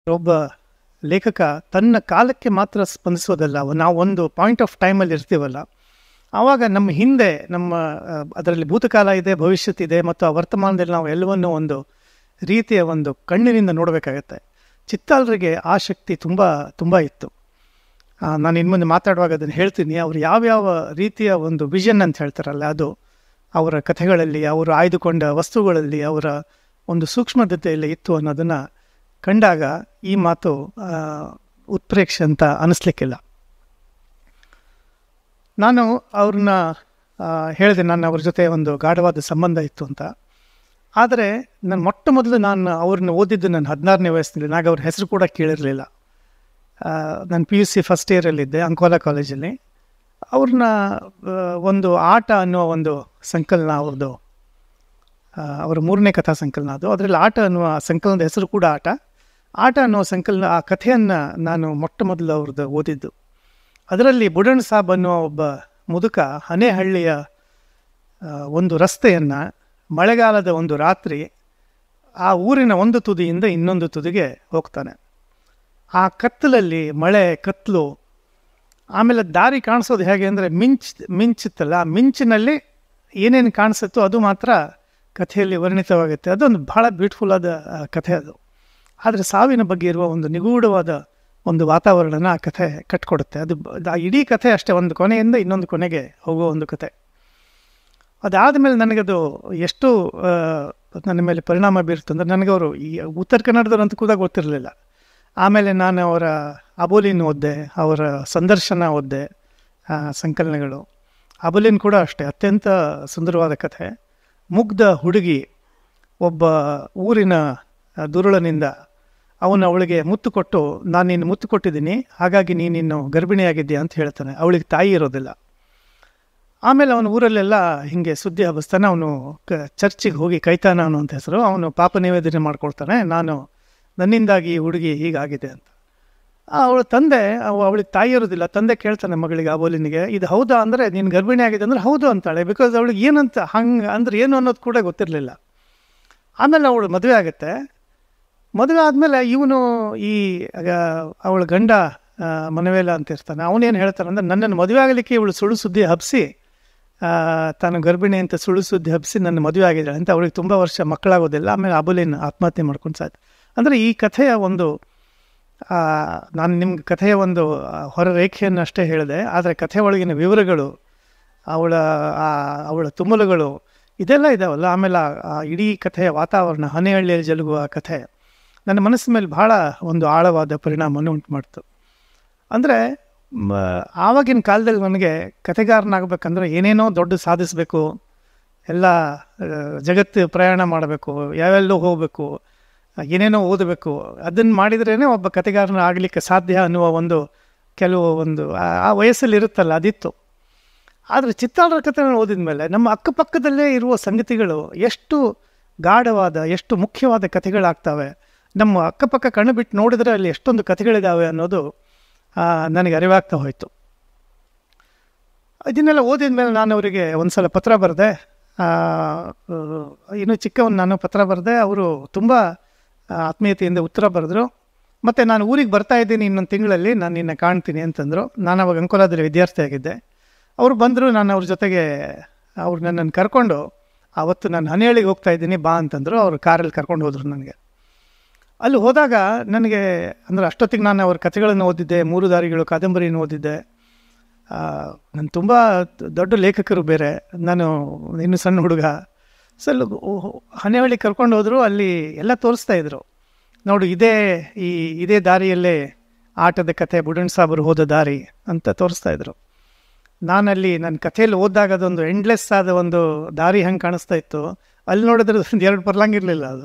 ಒಬ್ಬ ಲೇಖಕ ತನ್ನ ಕಾಲಕ್ಕೆ ಮಾತ್ರ ಸ್ಪಂದಿಸೋದಲ್ಲ ನಾವು ಒಂದು ಪಾಯಿಂಟ್ ಆಫ್ ಟೈಮಲ್ಲಿ ಇರ್ತೀವಲ್ಲ ಆವಾಗ ನಮ್ಮ ಹಿಂದೆ ನಮ್ಮ ಅದರಲ್ಲಿ ಭೂತಕಾಲ ಇದೆ ಭವಿಷ್ಯತ್ ಇದೆ ಮತ್ತು ಆ ವರ್ತಮಾನದಲ್ಲಿ ನಾವು ಎಲ್ಲವನ್ನೂ ಒಂದು ರೀತಿಯ ಒಂದು ಕಣ್ಣಿನಿಂದ ನೋಡಬೇಕಾಗತ್ತೆ ಚಿತ್ತಾಲರಿಗೆ ಆ ಶಕ್ತಿ ತುಂಬ ತುಂಬ ಇತ್ತು ಆ, ನಾನು ಇನ್ನು ಮುಂದೆ ಮಾತಾಡುವಾಗ ಅದನ್ನು ಹೇಳ್ತೀನಿ ಅವರು ಯಾವ್ಯಾವ ರೀತಿಯ ಒಂದು ವಿಷನ್ ಅಂತ ಹೇಳ್ತಾರಲ್ಲ ಅದು ಅವರ ಕಥೆಗಳಲ್ಲಿ ಅವರು ಆಯ್ದುಕೊಂಡ ವಸ್ತುಗಳಲ್ಲಿ ಅವರ ಒಂದು ಸೂಕ್ಷ್ಮತೆಯಲ್ಲಿ ಇತ್ತು ಅನ್ನೋದನ್ನು ಕಂಡಾಗ ಈ ಮಾತು ಆ, ಉತ್ಪ್ರೇಕ್ಷೆ ಅಂತ ಅನ್ನಿಸ್ಲಿಕ್ಕಿಲ್ಲ ನಾನು ಅವ್ರನ್ನ ಆ, ಹೇಳಿದೆ ನಾನು ಅವ್ರ ಜೊತೆ ಒಂದು ಗಾಢವಾದ ಸಂಬಂಧ ಇತ್ತು ಅಂತ ಆದರೆ ನಾನು ಮೊಟ್ಟ ಮೊದಲು ನಾನು ಅವ್ರನ್ನ ಓದಿದ್ದು ನಾನು ಹದಿನಾರನೇ ವಯಸ್ಸಿನಲ್ಲಿ ನಾಗ ಅವ್ರ ಹೆಸರು ಕೂಡ ಕೇಳಿರಲಿಲ್ಲ ನಾನು ಪಿ ಯು ಸಿ ಫಸ್ಟ್ ಇಯರಲ್ಲಿದ್ದೆ ಅಂಕೋಲಾ ಕಾಲೇಜಲ್ಲಿ ಅವ್ರನ್ನ ಆ, ಒಂದು ಆಟ ಅನ್ನೋ ಒಂದು ಸಂಕಲನ ಅವ್ರದ್ದು ಆ, ಅವರ ಮೂರನೇ ಕಥಾ ಸಂಕಲನ ಅದು ಅದರಲ್ಲಿ ಆಟ ಅನ್ನುವ ಸಂಕಲನದ ಹೆಸರು ಕೂಡ ಆಟ ಆಟ ಅನ್ನೋ ಸಂಕಲನ ಆ ಕಥೆಯನ್ನು ನಾನು ಮೊಟ್ಟ ಮೊದಲು ಅವ್ರದ್ದು ಓದಿದ್ದು ಅದರಲ್ಲಿ ಬುಡಣ್ ಸಾಬ್ ಅನ್ನೋ ಒಬ್ಬ ಮುದುಕ ಹನೇಹಳ್ಳಿಯ ಆ, ಒಂದು ರಸ್ತೆಯನ್ನು ಮಳೆಗಾಲದ ಒಂದು ರಾತ್ರಿ ಆ ಊರಿನ ಒಂದು ತುದಿಯಿಂದ ಇನ್ನೊಂದು ತುದಿಗೆ ಹೋಗ್ತಾನೆ ಆ ಕತ್ತಲಲ್ಲಿ ಮಳೆ ಕತ್ತಲು ಆಮೇಲೆ ದಾರಿ ಕಾಣಿಸೋದು ಹೇಗೆ ಅಂದರೆ ಮಿಂಚ್ ಮಿಂಚುತ್ತಲ್ಲ ಆ ಮಿಂಚಿನಲ್ಲಿ ಏನೇನು ಕಾಣಿಸುತ್ತೋ ಅದು ಮಾತ್ರ ಕಥೆಯಲ್ಲಿ ವರ್ಣಿತವಾಗುತ್ತೆ ಅದೊಂದು ಭಾಳ ಬ್ಯೂಟಿಫುಲ್ ಆದ ಆ, ಕಥೆ ಅದು ಆದರೆ ಸಾವಿನ ಬಗ್ಗೆ ಇರುವ ಒಂದು ನಿಗೂಢವಾದ ಒಂದು ವಾತಾವರಣನ ಆ ಕಥೆ ಕಟ್ಕೊಡುತ್ತೆ ಅದು ಬ- ಆ ಇಡೀ ಕಥೆ ಅಷ್ಟೇ ಒಂದು ಕೊನೆಯಿಂದ ಇನ್ನೊಂದು ಕೊನೆಗೆ ಹೋಗೋ ಒಂದು ಕಥೆ ಅದಾದ ಮೇಲೆ ನನಗದು ಎಷ್ಟು ಆ, ನನ್ನ ಮೇಲೆ ಪರಿಣಾಮ ಬೀರುತ್ತಂದ್ರೆ ನನಗವರು ಈ ಉತ್ತರ ಕನ್ನಡದವ್ರು ಅಂತ ಕೂಡ ಗೊತ್ತಿರಲಿಲ್ಲ ಆಮೇಲೆ ನಾನು ಅವರ ಅಬೋಲಿನ್ ಓದಿದೆ ಅವರ ಸಂದರ್ಶನ ಓದಿದೆ ಆ, ಸಂಕಲನಗಳು ಅಬೋಲಿನ್ ಕೂಡ ಅಷ್ಟೇ ಅತ್ಯಂತ ಸುಂದರವಾದ ಕಥೆ ಮುಗ್ಧ ಹುಡುಗಿ ಒಬ್ಬ ಊರಿನ ಆ, ದುರುಳನಿಂದ ಅವನು ಅವಳಿಗೆ ಮುತ್ತು ಕೊಟ್ಟು ನಾನು ನಿನ್ನ ಮುತ್ತು ಕೊಟ್ಟಿದ್ದೀನಿ ಹಾಗಾಗಿ ನೀನಿನ್ನು ಗರ್ಭಿಣಿಯಾಗಿದ್ದೀಯ ಅಂತ ಹೇಳ್ತಾನೆ ಅವಳಿಗೆ ತಾಯಿ ಇರೋದಿಲ್ಲ ಆಮೇಲೆ ಅವನು ಊರಲ್ಲೆಲ್ಲ ಹಿಂಗೆ ಸುದ್ದಿ ಹಬ್ಬಿಸ್ತಾನೆ ಅವನು ಕ ಚರ್ಚಿಗೆ ಹೋಗಿ ಕೈತಾನ ಅನ್ನುವಂಥ ಹೆಸರು ಅವನು ಪಾಪ ನಿವೇದನೆ ಮಾಡ್ಕೊಳ್ತಾನೆ ನಾನು ನನ್ನಿಂದಾಗಿ ಈ ಹುಡುಗಿ ಹೀಗಾಗಿದೆ ಅಂತ ಅವಳ ತಂದೆ ಅವ- ಅವಳಿಗೆ ತಾಯಿ ಇರೋದಿಲ್ಲ ತಂದೆ ಕೇಳ್ತಾನೆ ಮಗಳಿಗೆ ಅಬೋಲಿನಿಗೆ ಇದು ಹೌದಾ ಅಂದರೆ ನೀನು ಗರ್ಭಿಣಿ ಆಗಿದೆ ಅಂದರೆ ಹೌದು ಅಂತಾಳೆ ಬಿಕಾಸ್ ಅವಳಿಗೆ ಏನಂತ ಹಂಗೆ ಅಂದ್ರೆ ಏನು ಅನ್ನೋದು ಕೂಡ ಗೊತ್ತಿರಲಿಲ್ಲ ಆಮೇಲೆ ಅವಳು ಮದುವೆ ಆಗುತ್ತೆ ಮದುವೆ ಆದಮೇಲೆ ಇವನು ಈ ಆಗ ಅವಳ ಗಂಡ ಆ, ಮನವೇಲ ಅಂತ ಇರ್ತಾನೆ ಅವನೇನು ಹೇಳ್ತಾನೆ ಅಂದರೆ ನನ್ನನ್ನು ಮದುವೆ ಆಗಲಿಕ್ಕೆ ಇವಳು ಸುಳ್ಳು ಸುದ್ದಿ ಹಬ್ಬಿಸಿ ತಾನು ಗರ್ಭಿಣಿ ಅಂತ ಸುಳ್ಳು ಸುದ್ದಿ ಹಬ್ಬಿಸಿ ನನ್ನ ಮದುವೆ ಆಗಿದ್ದಾಳೆ ಅಂತ ಅವಳಿಗೆ ತುಂಬ ವರ್ಷ ಮಕ್ಕಳಾಗೋದಿಲ್ಲ ಆಮೇಲೆ ಅಬುಲಿನ ಆತ್ಮಹತ್ಯೆ ಮಾಡ್ಕೊಂಡು ಸಾಯ್ತು ಅಂದರೆ ಈ ಕಥೆಯ ಒಂದು ಆ, ನಾನು ನಿಮ್ಗೆ ಕಥೆಯ ಒಂದು ಆ, ಹೊರರೇಖೆಯನ್ನು ಅಷ್ಟೇ ಹೇಳಿದೆ ಆದರೆ ಕಥೆ ಒಳಗಿನ ವಿವರಗಳು ಅವಳ ಆ, ಅವಳ ತುಮಲುಗಳು ಇದೆಲ್ಲ ಇದಾವಲ್ಲ ಆಮೇಲೆ ಆ- ಆ ಇಡೀ ಕಥೆಯ ವಾತಾವರಣ ಹನೆಹಳ್ಳಿಯಲ್ಲಿ ಜರುಗುವ ಕಥೆ ನನ್ನ ಮನಸ್ಸಿನ ಮೇಲೆ ಭಾಳ ಒಂದು ಆಳವಾದ ಪರಿಣಾಮವನ್ನು ಉಂಟು ಮಾಡ್ತು ಅಂದರೆ ಆವಾಗಿನ ಕಾಲದಲ್ಲಿ ನನಗೆ ಕಥೆಗಾರನಾಗಬೇಕಂದ್ರೆ ಏನೇನೋ ದೊಡ್ಡ ಸಾಧಿಸಬೇಕು ಎಲ್ಲ ಆ, ಜಗತ್ತು ಪ್ರಯಾಣ ಮಾಡಬೇಕು ಯಾವೆಲ್ಲೋ ಹೋಗಬೇಕು ಏನೇನೋ ಓದಬೇಕು ಅದನ್ನು ಮಾಡಿದ್ರೇ ಒಬ್ಬ ಕಥೆಗಾರನ ಆಗಲಿಕ್ಕೆ ಸಾಧ್ಯ ಅನ್ನುವ ಒಂದು ಕೆಲವು ಒಂದು ಆ- ಆ ವಯಸ್ಸಲ್ಲಿ ಇರುತ್ತಲ್ಲ ಅದಿತ್ತು ಆದರೆ ಚಿತ್ತಾಳರ ಕಥೆ ಓದಿದ ಮೇಲೆ ನಮ್ಮ ಅಕ್ಕಪಕ್ಕದಲ್ಲೇ ಇರುವ ಸಂಗತಿಗಳು ಎಷ್ಟು ಗಾಢವಾದ ಎಷ್ಟು ಮುಖ್ಯವಾದ ಕಥೆಗಳಾಗ್ತವೆ ನಮ್ಮ ಅಕ್ಕಪಕ್ಕ ಕಣ್ಣು ಬಿಟ್ಟು ನೋಡಿದರೆ ಅಲ್ಲಿ ಎಷ್ಟೊಂದು ಕಥೆಗಳಿದ್ದಾವೆ ಅನ್ನೋದು ಆ, ನನಗೆ ಅರಿವಾಗ್ತಾ ಹೋಯಿತು ಇದನ್ನೆಲ್ಲ ಓದಿದ ಮೇಲೆ ನಾನು ಅವರಿಗೆ ಒಂದು ಸಲ ಪತ್ರ ಬರೆದೆ ಇನ್ನೂ ಚಿಕ್ಕವನು ನಾನು ಪತ್ರ ಬರೆದೆ ಅವರು ತುಂಬ ಆತ್ಮೀಯತೆಯಿಂದ ಉತ್ತರ ಬರೆದ್ರು ಮತ್ತು ನಾನು ಊರಿಗೆ ಬರ್ತಾ ಇದ್ದೀನಿ ಇನ್ನೊಂದು ತಿಂಗಳಲ್ಲಿ ನಾನು ನಿನ್ನ ಕಾಣ್ತೀನಿ ಅಂತಂದರು ನಾನು ಅವಾಗ ಅಂಕೋಲಾದಲ್ಲಿ ವಿದ್ಯಾರ್ಥಿಯಾಗಿದ್ದೆ ಅವರು ಬಂದರು ನಾನು ಅವ್ರ ಜೊತೆಗೆ ಅವ್ರು ನನ್ನನ್ನು ಕರ್ಕೊಂಡು ಆವತ್ತು ನಾನು ಹನೇಳಿಗೆ ಹೋಗ್ತಾ ಇದ್ದೀನಿ ಬಾ ಅಂತಂದರು ಅವರು ಕಾರಲ್ಲಿ ಕರ್ಕೊಂಡು ಹೋದರು ನನಗೆ ಅಲ್ಲಿ ಹೋದಾಗ ನನಗೆ ಅಂದರೆ ಅಷ್ಟೊತ್ತಿಗೆ ನಾನು ಅವ್ರ ಕಥೆಗಳನ್ನು ಓದಿದ್ದೆ ಮೂರು ದಾರಿಗಳು ಕಾದಂಬರಿಯನ್ನು ಓದಿದ್ದೆ ನಾನು ತುಂಬ ದೊಡ್ಡ ಲೇಖಕರು ಬೇರೆ ನಾನು ಇನ್ನು ಸಣ್ಣ ಹುಡುಗ ಸೊ ಅಲ್ಲಿ ಹೊ- ಹನೇಹಳ್ಳಿ ಕರ್ಕೊಂಡು ಹೋದರು ಅಲ್ಲಿ ಎಲ್ಲ ತೋರಿಸ್ತಾ ಇದ್ರು ನೋಡು ಇದೇ ಈ ಇದೇ ದಾರಿಯಲ್ಲೇ ಆಟದ ಕಥೆ ಬುಡಣ್ ಸಾಬರು ಹೋದ ದಾರಿ ಅಂತ ತೋರಿಸ್ತಾ ಇದ್ರು ನಾನಲ್ಲಿ ನನ್ನ ಕಥೆಯಲ್ಲಿ ಓದಿದಾಗ ಅದೊಂದು ಎಂಡ್ಲೆಸ್ ಆದ ಒಂದು ದಾರಿ ಹೆಂಗೆ ಕಾಣಿಸ್ತಾ ಇತ್ತು ಅಲ್ಲಿ ನೋಡಿದ್ರೆ ಒಂದು ಎರಡು ಬರ್ಲಂಗಿರಲಿಲ್ಲ ಅದು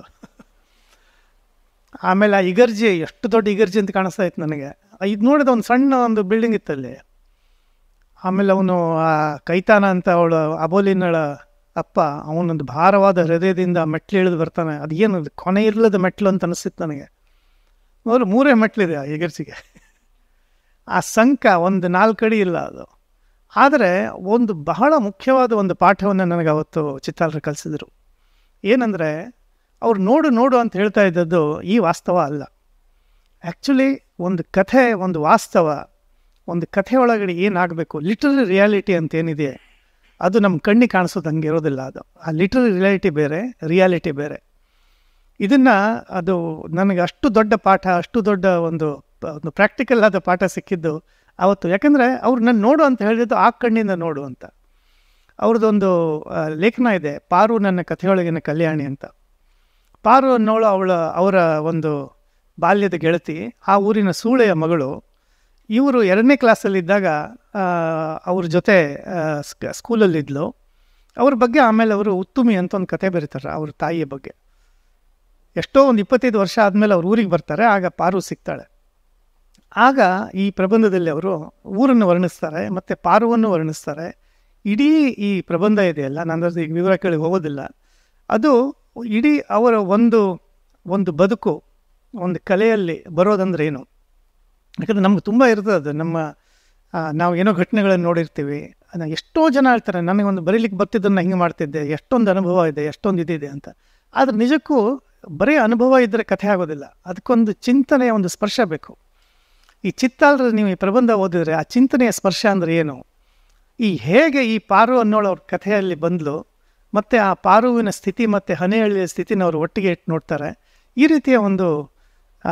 ಆಮೇಲೆ ಆ ಇಗರ್ಜಿ ಎಷ್ಟು ದೊಡ್ಡ ಇಗರ್ಜಿ ಅಂತ ಕಾಣಿಸ್ತಾ ಇತ್ತು ನನಗೆ ಇದು ನೋಡಿದ ಒಂದು ಸಣ್ಣ ಒಂದು ಬಿಲ್ಡಿಂಗ್ ಇತ್ತಲ್ಲಿ ಆಮೇಲೆ ಅವನು ಆ ಕೈತಾನ ಅಂತ ಅವಳು ಅಬೋಲಿನಳ ಅಪ್ಪ ಅವನೊಂದು ಭಾರವಾದ ಹೃದಯದಿಂದ ಮೆಟ್ಲು ಇಳಿದು ಬರ್ತಾನೆ ಅದು ಏನು ಕೊನೆ ಇರಲದ ಮೆಟ್ಲು ಅಂತ ಅನಿಸ್ತಿತ್ತು ನನಗೆ ಮೊದಲು ಮೂರೇ ಮೆಟ್ಲಿದೆ ಆ ಇಗರ್ಜಿಗೆ ಆ ಸಂಕ ಒಂದು ನಾಲ್ಕು ಅಡಿ ಇಲ್ಲ ಅದು ಆದರೆ ಒಂದು ಬಹಳ ಮುಖ್ಯವಾದ ಒಂದು ಪಾಠವನ್ನು ನನಗೆ ಅವತ್ತು ಚಿತ್ತಾಲರು ಕಲಿಸಿದರು ಏನಂದರೆ ಅವ್ರು ನೋಡು ನೋಡು ಅಂತ ಹೇಳ್ತಾ ಇದ್ದದ್ದು ಈ ವಾಸ್ತವ ಅಲ್ಲ ಆ್ಯಕ್ಚುಲಿ ಒಂದು ಕಥೆ ಒಂದು ವಾಸ್ತವ ಒಂದು ಕಥೆ ಒಳಗಡೆ ಏನಾಗಬೇಕು ಲಿಟ್ರರಿ ರಿಯಾಲಿಟಿ ಅಂತ ಏನಿದೆ ಅದು ನಮ್ಮ ಕಣ್ಣಿಗೆ ಕಾಣಿಸೋದು ಹಂಗೆ ಇರೋದಿಲ್ಲ ಅದು ಆ ಲಿಟ್ರರಿ ರಿಯಾಲಿಟಿ ಬೇರೆ ರಿಯಾಲಿಟಿ ಬೇರೆ ಇದನ್ನು ಅದು ನನಗೆ ಅಷ್ಟು ದೊಡ್ಡ ಪಾಠ ಅಷ್ಟು ದೊಡ್ಡ ಒಂದು ಪ- ಒಂದು ಪ್ರಾಕ್ಟಿಕಲ್ ಆದ ಪಾಠ ಸಿಕ್ಕಿದ್ದು ಅವತ್ತು ಯಾಕಂದರೆ ಅವ್ರು ನಾನು ನೋಡು ಅಂತ ಹೇಳಿದ್ದು ಆ ಕಣ್ಣಿಂದ ನೋಡು ಅಂತ ಅವ್ರದ್ದೊಂದು ಆ, ಲೇಖನ ಇದೆ ಪಾರು ನನ್ನ ಕಥೆಯೊಳಗಿನ ಕಲ್ಯಾಣಿ ಅಂತ ಪಾರು ಅನ್ನೋಳು ಅವಳ ಅವರ ಒಂದು ಬಾಲ್ಯದ ಗೆಳತಿ ಆ ಊರಿನ ಸೂಳೆಯ ಮಗಳು ಇವರು ಎರಡನೇ ಕ್ಲಾಸಲ್ಲಿದ್ದಾಗ ಆ, ಅವ್ರ ಜೊತೆ ಆ, ಸ್ಕ- ಸ್ಕೂಲಲ್ಲಿದ್ಲು ಅವ್ರ ಬಗ್ಗೆ ಆಮೇಲೆ ಅವರು ಉತ್ತುಮಿ ಅಂತ ಒಂದು ಕತೆ ಬರೀತಾರೆ ಅವ್ರ ತಾಯಿಯ ಬಗ್ಗೆ ಎಷ್ಟೋ ಒಂದು ಇಪ್ಪತ್ತೈದು ವರ್ಷ ಆದಮೇಲೆ ಅವ್ರ ಊರಿಗೆ ಬರ್ತಾರೆ ಆಗ ಪಾರು ಸಿಗ್ತಾಳೆ ಆಗ ಈ ಪ್ರಬಂಧದಲ್ಲಿ ಅವರು ಊರನ್ನು ವರ್ಣಿಸ್ತಾರೆ ಮತ್ತು ಪಾರುವನ್ನು ವರ್ಣಿಸ್ತಾರೆ ಇಡೀ ಈ ಪ್ರಬಂಧ ಇದೆಯಲ್ಲ ನಾನು ಅದ್ರ ಈಗ ವಿವರ ಕೇಳಿ ಹೋಗೋದಿಲ್ಲ ಅದು ಇಡೀ ಅವರ ಒಂದು ಒಂದು ಬದುಕು ಒಂದು ಕಲೆಯಲ್ಲಿ ಬರೋದಂದ್ರೆ ಏನು ಯಾಕಂದರೆ ನಮ್ಗೆ ತುಂಬ ಇರ್ತದೆ ಅದು ನಮ್ಮ ಆ, ನಾವು ಏನೋ ಘಟನೆಗಳನ್ನು ನೋಡಿರ್ತೀವಿ ಅದನ್ನ ಎಷ್ಟೋ ಜನ ಹೇಳ್ತಾರೆ ನನಗೆ ಒಂದು ಬರೀಲಿಕ್ಕೆ ಬರ್ತಿದ್ದನ್ನು ಹಿಂಗೆ ಮಾಡ್ತಿದ್ದೆ ಎಷ್ಟೊಂದು ಅನುಭವ ಇದೆ ಎಷ್ಟೊಂದು ಇದಿದೆ ಅಂತ ಆದರೆ ನಿಜಕ್ಕೂ ಬರೀ ಅನುಭವ ಇದ್ದರೆ ಕಥೆ ಆಗೋದಿಲ್ಲ ಅದಕ್ಕೊಂದು ಚಿಂತನೆಯ ಒಂದು ಸ್ಪರ್ಶ ಬೇಕು ಈ ಚಿತ್ತಾಲ್ರ ನೀವು ಈ ಪ್ರಬಂಧ ಓದಿದರೆ ಆ ಚಿಂತನೆಯ ಸ್ಪರ್ಶ ಅಂದರೆ ಏನು ಈ ಹೇಗೆ ಈ ಪಾರು ಅನ್ನೋಳು ಅವ್ರ ಕಥೆಯಲ್ಲಿ ಬಂದಳು ಮತ್ತು ಆ ಪಾರುವಿನ ಸ್ಥಿತಿ ಮತ್ತು ಹನೆಹಳ್ಳಿಯ ಸ್ಥಿತಿನ ಅವರು ಒಟ್ಟಿಗೆ ಇಟ್ಟು ನೋಡ್ತಾರೆ ಈ ರೀತಿಯ ಒಂದು ಆ,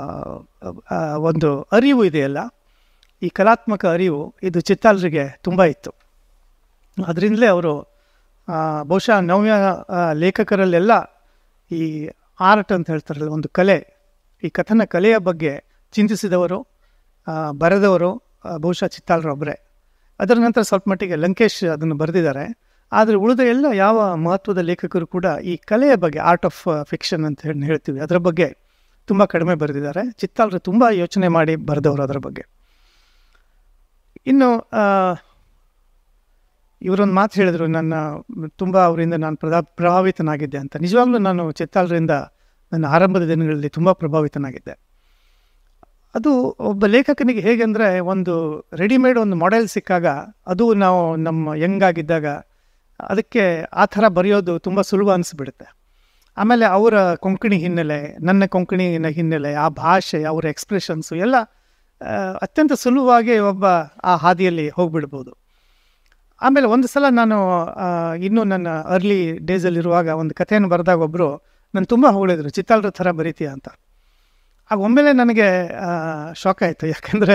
ಆ, ಒಂದು ಅರಿವು ಇದೆಯಲ್ಲ ಈ ಕಲಾತ್ಮಕ ಅರಿವು ಇದು ಚಿತ್ತಾಲ್ರಿಗೆ ತುಂಬ ಇತ್ತು ಅದರಿಂದಲೇ ಅವರು ಆ, ಬಹುಶಃ ನವ್ಯ ಆ, ಲೇಖಕರಲ್ಲೆಲ್ಲ ಈ ಆರ್ಟ್ ಅಂತ ಹೇಳ್ತಾರಲ್ಲ ಒಂದು ಕಲೆ ಈ ಕಥನ ಕಲೆಯ ಬಗ್ಗೆ ಚಿಂತಿಸಿದವರು ಆ, ಬರೆದವರು ಆ, ಬಹುಶಃ ಚಿತ್ತಾಲ್ರೊಬ್ಬರೇ ಅದರ ನಂತರ ಸ್ವಲ್ಪ ಮಟ್ಟಿಗೆ ಲಂಕೇಶ್ ಅದನ್ನು ಬರೆದಿದ್ದಾರೆ ಆದರೆ ಉಳಿದ ಎಲ್ಲ ಯಾವ ಮಹತ್ವದ ಲೇಖಕರು ಕೂಡ ಈ ಕಲೆಯ ಬಗ್ಗೆ ಆರ್ಟ್ ಆಫ್ ಫಿಕ್ಷನ್ ಅಂತ ಹೇಳಿ ಹೇಳ್ತೀವಿ ಅದರ ಬಗ್ಗೆ ತುಂಬ ಕಡಿಮೆ ಬರೆದಿದ್ದಾರೆ ಚಿತ್ತಾಲ್ರು ತುಂಬ ಯೋಚನೆ ಮಾಡಿ ಬರೆದವರು ಅದರ ಬಗ್ಗೆ ಇನ್ನು ಆ, ಇವರೊಂದು ಮಾತು ಹೇಳಿದರು ನನ್ನ ತುಂಬ ಅವರಿಂದ ನಾನು ಪ್ರದಾ ಪ್ರಭಾವಿತನಾಗಿದ್ದೆ ಅಂತ ನಿಜವಾಗ್ಲೂ ನಾನು ಚಿತ್ತಾಲ್ರಿಂದ ನನ್ನ ಆರಂಭದ ದಿನಗಳಲ್ಲಿ ತುಂಬ ಪ್ರಭಾವಿತನಾಗಿದ್ದೆ ಅದು ಒಬ್ಬ ಲೇಖಕನಿಗೆ ಹೇಗೆಂದರೆ ಒಂದು ರೆಡಿಮೇಡ್ ಒಂದು ಮಾಡೆಲ್ ಸಿಕ್ಕಾಗ ಅದು ನಾವು ನಮ್ಮ ಯಂಗಾಗಿದ್ದಾಗ ಅದಕ್ಕೆ ಆ ಥರ ಬರೆಯೋದು ತುಂಬ ಸುಲಭ ಅನಿಸ್ಬಿಡುತ್ತೆ ಆಮೇಲೆ ಅವರ ಕೊಂಕಣಿ ಹಿನ್ನೆಲೆ ನನ್ನ ಕೊಂಕಣಿನ ಹಿನ್ನೆಲೆ ಆ ಭಾಷೆ ಅವರ ಎಕ್ಸ್ಪ್ರೆಷನ್ಸು ಎಲ್ಲ ಆ, ಅತ್ಯಂತ ಸುಲಭವಾಗಿ ಒಬ್ಬ ಆ ಹಾದಿಯಲ್ಲಿ ಹೋಗ್ಬಿಡ್ಬೋದು ಆಮೇಲೆ ಒಂದು ಸಲ ನಾನು ಆ, ಇನ್ನೂ ನನ್ನ ಅರ್ಲಿ ಡೇಸಲ್ಲಿರುವಾಗ ಒಂದು ಕಥೆಯನ್ನು ಬರೆದಾಗ ಒಬ್ಬರು ನಾನು ತುಂಬ ಹೊಗಳಿದ್ರು ಚಿತ್ತಾಲ್ರ ಥರ ಬರೀತೀಯ ಅಂತ ಆಗ ಒಮ್ಮೆಲೆ ನನಗೆ ಶಾಕ್ ಆಯಿತು ಯಾಕಂದರೆ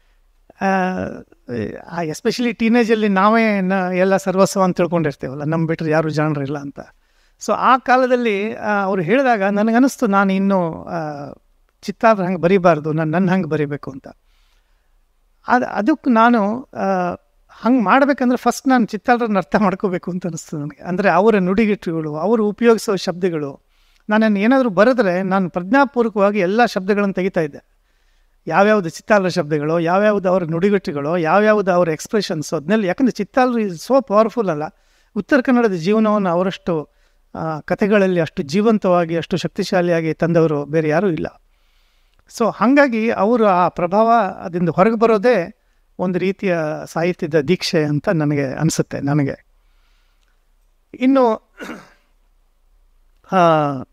ಎಸ್ಪೆಷಲಿ ಟೀನೇಜಲ್ಲಿ ನಾವೇ ನ ಎಲ್ಲ ಸರ್ವಸ್ವ ಅಂತ ತಿಳ್ಕೊಂಡಿರ್ತೀವಲ್ಲ ನಮ್ಮ ಬಿಟ್ಟರೆ ಯಾರು ಜಾಣರಿಲ್ಲ ಅಂತ ಸೊ ಆ ಕಾಲದಲ್ಲಿ ಆ, ಅವ್ರು ಹೇಳಿದಾಗ ನನಗನ್ನಿಸ್ತು ನಾನು ಇನ್ನೂ ಆ, ಚಿತ್ತಾಲ್ರ ಹಂಗೆ ಬರೀಬಾರ್ದು ನಾನು ನನ್ನ ಹಂಗೆ ಬರೀಬೇಕು ಅಂತ ಅದು ಅದಕ್ಕೆ ನಾನು ಹಂಗೆ ಮಾಡಬೇಕಂದ್ರೆ ಫಸ್ಟ್ ನಾನು ಚಿತ್ತಾಲ್ರನ್ನ ಅರ್ಥ ಮಾಡ್ಕೋಬೇಕು ಅಂತ ಅನಿಸ್ತು ನನಗೆ ಅಂದರೆ ಅವರ ನುಡಿಗಟ್ಟುಗಳು ಅವರು ಉಪಯೋಗಿಸೋ ಶಬ್ದಗಳು ನಾನು ಏನಾದರೂ ಬರೆದ್ರೆ ನಾನು ಪ್ರಜ್ಞಾಪೂರ್ವಕವಾಗಿ ಎಲ್ಲ ಶಬ್ದಗಳನ್ನು ತೆಗಿತಾ ಇದ್ದೆ ಯಾವ್ಯಾವುದು ಚಿತ್ತಾಲ್ರ ಶಬ್ದಗಳು ಯಾವ್ಯಾವುದು ಅವರ ನುಡಿಗಟ್ಟುಗಳು ಯಾವ್ಯಾವುದು ಅವರ ಎಕ್ಸ್ಪ್ರೆಷನ್ಸ್ ಅದನ್ನೆಲ್ಲ ಯಾಕಂದರೆ ಚಿತ್ತಾಲ್ರು ಇಸ್ ಸೋ ಪವರ್ಫುಲ್ ಅಲ್ಲ ಉತ್ತರ ಕನ್ನಡದ ಜೀವನವನ್ನು ಅವರಷ್ಟು ಆ, ಕಥೆಗಳಲ್ಲಿ ಅಷ್ಟು ಜೀವಂತವಾಗಿ ಅಷ್ಟು ಶಕ್ತಿಶಾಲಿಯಾಗಿ ತಂದವರು ಬೇರೆ ಯಾರೂ ಇಲ್ಲ ಸೊ ಹಾಗಾಗಿ ಅವರು ಆ ಪ್ರಭಾವ ಅದರಿಂದ ಹೊರಗೆ ಬರೋದೇ ಒಂದು ರೀತಿಯ ಸಾಹಿತ್ಯದ ದೀಕ್ಷೆ ಅಂತ ನನಗೆ ಅನಿಸುತ್ತೆ ನನಗೆ ಇನ್ನು ಆ,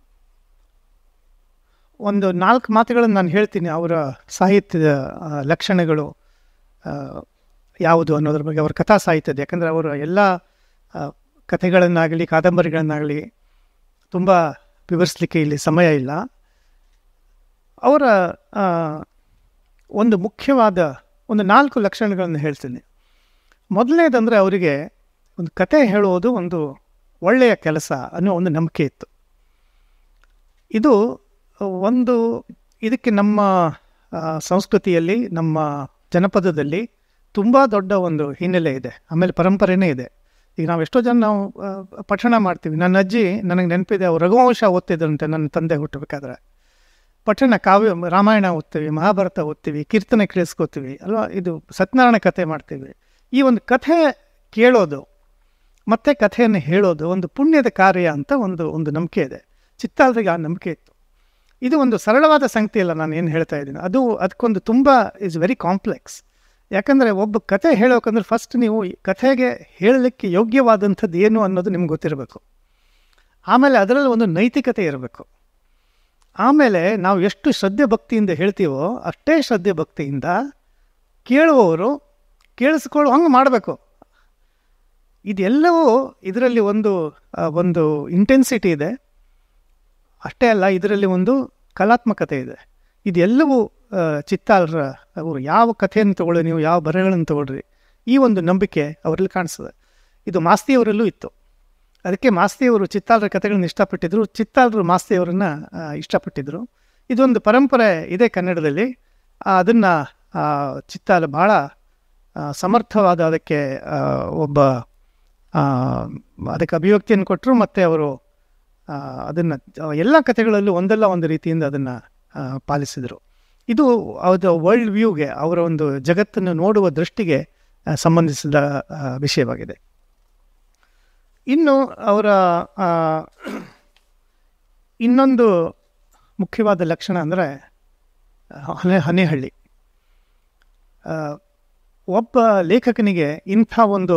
ಒಂದು ನಾಲ್ಕು ಮಾತುಗಳನ್ನು ನಾನು ಹೇಳ್ತೀನಿ ಅವರ ಸಾಹಿತ್ಯದ ಆ, ಲಕ್ಷಣಗಳು ಆ, ಯಾವುದು ಅನ್ನೋದ್ರ ಬಗ್ಗೆ ಅವರ ಕಥಾ ಸಾಹಿತ್ಯದ ಯಾಕಂದರೆ ಅವರು ಎಲ್ಲ ಆ, ಕಥೆಗಳನ್ನಾಗಲಿ ಕಾದಂಬರಿಗಳನ್ನಾಗಲಿ ತುಂಬ ವಿವರಿಸಲಿಕ್ಕೆ ಇಲ್ಲಿ ಸಮಯ ಇಲ್ಲ ಅವರ ಆ, ಒಂದು ಮುಖ್ಯವಾದ ಒಂದು ನಾಲ್ಕು ಲಕ್ಷಣಗಳನ್ನು ಹೇಳ್ತೀನಿ ಮೊದಲನೇದಂದರೆ ಅವರಿಗೆ ಒಂದು ಕತೆ ಹೇಳುವುದು ಒಂದು ಒಳ್ಳೆಯ ಕೆಲಸ ಅನ್ನೋ ಒಂದು ನಂಬಿಕೆ ಇತ್ತು ಇದು ಒಂದು ಇದಕ್ಕೆ ನಮ್ಮ ಆ, ಸಂಸ್ಕೃತಿಯಲ್ಲಿ ನಮ್ಮ ಜನಪದದಲ್ಲಿ ತುಂಬ ದೊಡ್ಡ ಒಂದು ಹಿನ್ನೆಲೆ ಇದೆ ಆಮೇಲೆ ಪರಂಪರೆನೇ ಇದೆ ಈಗ ನಾವು ಎಷ್ಟೋ ಜನ ನಾವು ಆ, ಪಠಣ ಮಾಡ್ತೀವಿ ನನ್ನ ಅಜ್ಜಿ ನನಗೆ ನೆನಪಿದೆ ಅವ್ರು ರಘುವಂಶ ಓದ್ತಿದ್ರಂತೆ ನನ್ನ ತಂದೆ ಹುಟ್ಟಬೇಕಾದ್ರೆ ಪಠಣ ಕಾವ್ಯ ರಾಮಾಯಣ ಓದ್ತೀವಿ ಮಹಾಭಾರತ ಓದ್ತೀವಿ ಕೀರ್ತನೆ ಕೇಳಿಸ್ಕೋತೀವಿ ಅಲ್ವಾ ಇದು ಸತ್ಯನಾರಾಯಣ ಕಥೆ ಮಾಡ್ತೀವಿ ಈ ಒಂದು ಕಥೆ ಕೇಳೋದು ಮತ್ತೆ ಕಥೆಯನ್ನು ಹೇಳೋದು ಒಂದು ಪುಣ್ಯದ ಕಾರ್ಯ ಅಂತ ಒಂದು ಒಂದು ನಂಬಿಕೆ ಇದೆ ಚಿತ್ತಾಲ್ರಿಗೆ ಆ ನಂಬಿಕೆ ಇತ್ತು ಇದು ಒಂದು ಸರಳವಾದ ಸಂಗತಿ ಅಲ್ಲ ನಾನು ಏನು ಹೇಳ್ತಾ ಇದ್ದೀನಿ ಅದು ಅದಕ್ಕೊಂದು ತುಂಬ ಇಸ್ ವೆರಿ ಕಾಂಪ್ಲೆಕ್ಸ್ ಯಾಕಂದರೆ ಒಬ್ಬ ಕತೆ ಹೇಳೋಕಂದ್ರೆ ಫಸ್ಟ್ ನೀವು ಈ ಕಥೆಗೆ ಹೇಳಲಿಕ್ಕೆ ಯೋಗ್ಯವಾದಂಥದ್ದು ಏನು ಅನ್ನೋದು ನಿಮ್ಗೆ ಗೊತ್ತಿರಬೇಕು ಆಮೇಲೆ ಅದರಲ್ಲಿ ಒಂದು ನೈತಿಕತೆ ಇರಬೇಕು ಆಮೇಲೆ ನಾವು ಎಷ್ಟು ಶ್ರದ್ಧೆ ಭಕ್ತಿಯಿಂದ ಹೇಳ್ತೀವೋ ಅಷ್ಟೇ ಶ್ರದ್ಧೆ ಭಕ್ತಿಯಿಂದ ಕೇಳುವವರು ಕೇಳಿಸ್ಕೊಳ್ಳೋ ಹಂಗೆ ಮಾಡಬೇಕು ಇದೆಲ್ಲವೂ ಇದರಲ್ಲಿ ಒಂದು ಆ, ಒಂದು ಇಂಟೆನ್ಸಿಟಿ ಇದೆ ಅಷ್ಟೇ ಅಲ್ಲ ಇದರಲ್ಲಿ ಒಂದು ಕಲಾತ್ಮಕತೆ ಇದೆ ಇದೆಲ್ಲವೂ ಆ, ಚಿತ್ತಾಲರ ಅವರು ಯಾವ ಕಥೆಯನ್ನು ತಗೊಳ್ಳಿ ನೀವು ಯಾವ ಬರಹಗಳನ್ನು ತಗೊಳ್ರಿ ಈ ಒಂದು ನಂಬಿಕೆ ಅವರಲ್ಲಿ ಕಾಣಿಸ್ತದೆ ಇದು ಮಾಸ್ತಿಯವರಲ್ಲೂ ಇತ್ತು ಅದಕ್ಕೆ ಮಾಸ್ತಿಯವರು ಚಿತ್ತಾಲರ ಕಥೆಗಳನ್ನ ಇಷ್ಟಪಟ್ಟಿದ್ರು ಚಿತ್ತಾಲರು ಮಾಸ್ತಿಯವರನ್ನ ಆ, ಇಷ್ಟಪಟ್ಟಿದ್ರು ಇದೊಂದು ಪರಂಪರೆ ಇದೆ ಕನ್ನಡದಲ್ಲಿ ಅದನ್ನು ಚಿತ್ತಾಲ ಭಾಳ ಆ, ಸಮರ್ಥವಾದ ಅದಕ್ಕೆ ಆ, ಒಬ್ಬ ಆ, ಅದಕ್ಕೆ ಅಭಿವ್ಯಕ್ತಿಯನ್ನು ಕೊಟ್ಟರು ಮತ್ತು ಅವರು ಅದನ್ನು ಎಲ್ಲ ಕಥೆಗಳಲ್ಲೂ ಒಂದಲ್ಲ ಒಂದು ರೀತಿಯಿಂದ ಅದನ್ನು ಪಾಲಿಸಿದರು ಇದು ಅವರ ವರ್ಲ್ಡ್ ವ್ಯೂಗೆ ಅವರ ಒಂದು ಜಗತ್ತನ್ನು ನೋಡುವ ದೃಷ್ಟಿಗೆ ಆ, ಸಂಬಂಧಿಸಿದ ಆ, ವಿಷಯವಾಗಿದೆ ಇನ್ನು ಅವರ ಆ, ಇನ್ನೊಂದು ಮುಖ್ಯವಾದ ಲಕ್ಷಣ ಅಂದರೆ ಹನೆ ಹನೆಹಳ್ಳಿ ಆ, ಒಬ್ಬ ಲೇಖಕನಿಗೆ ಇಂಥ ಒಂದು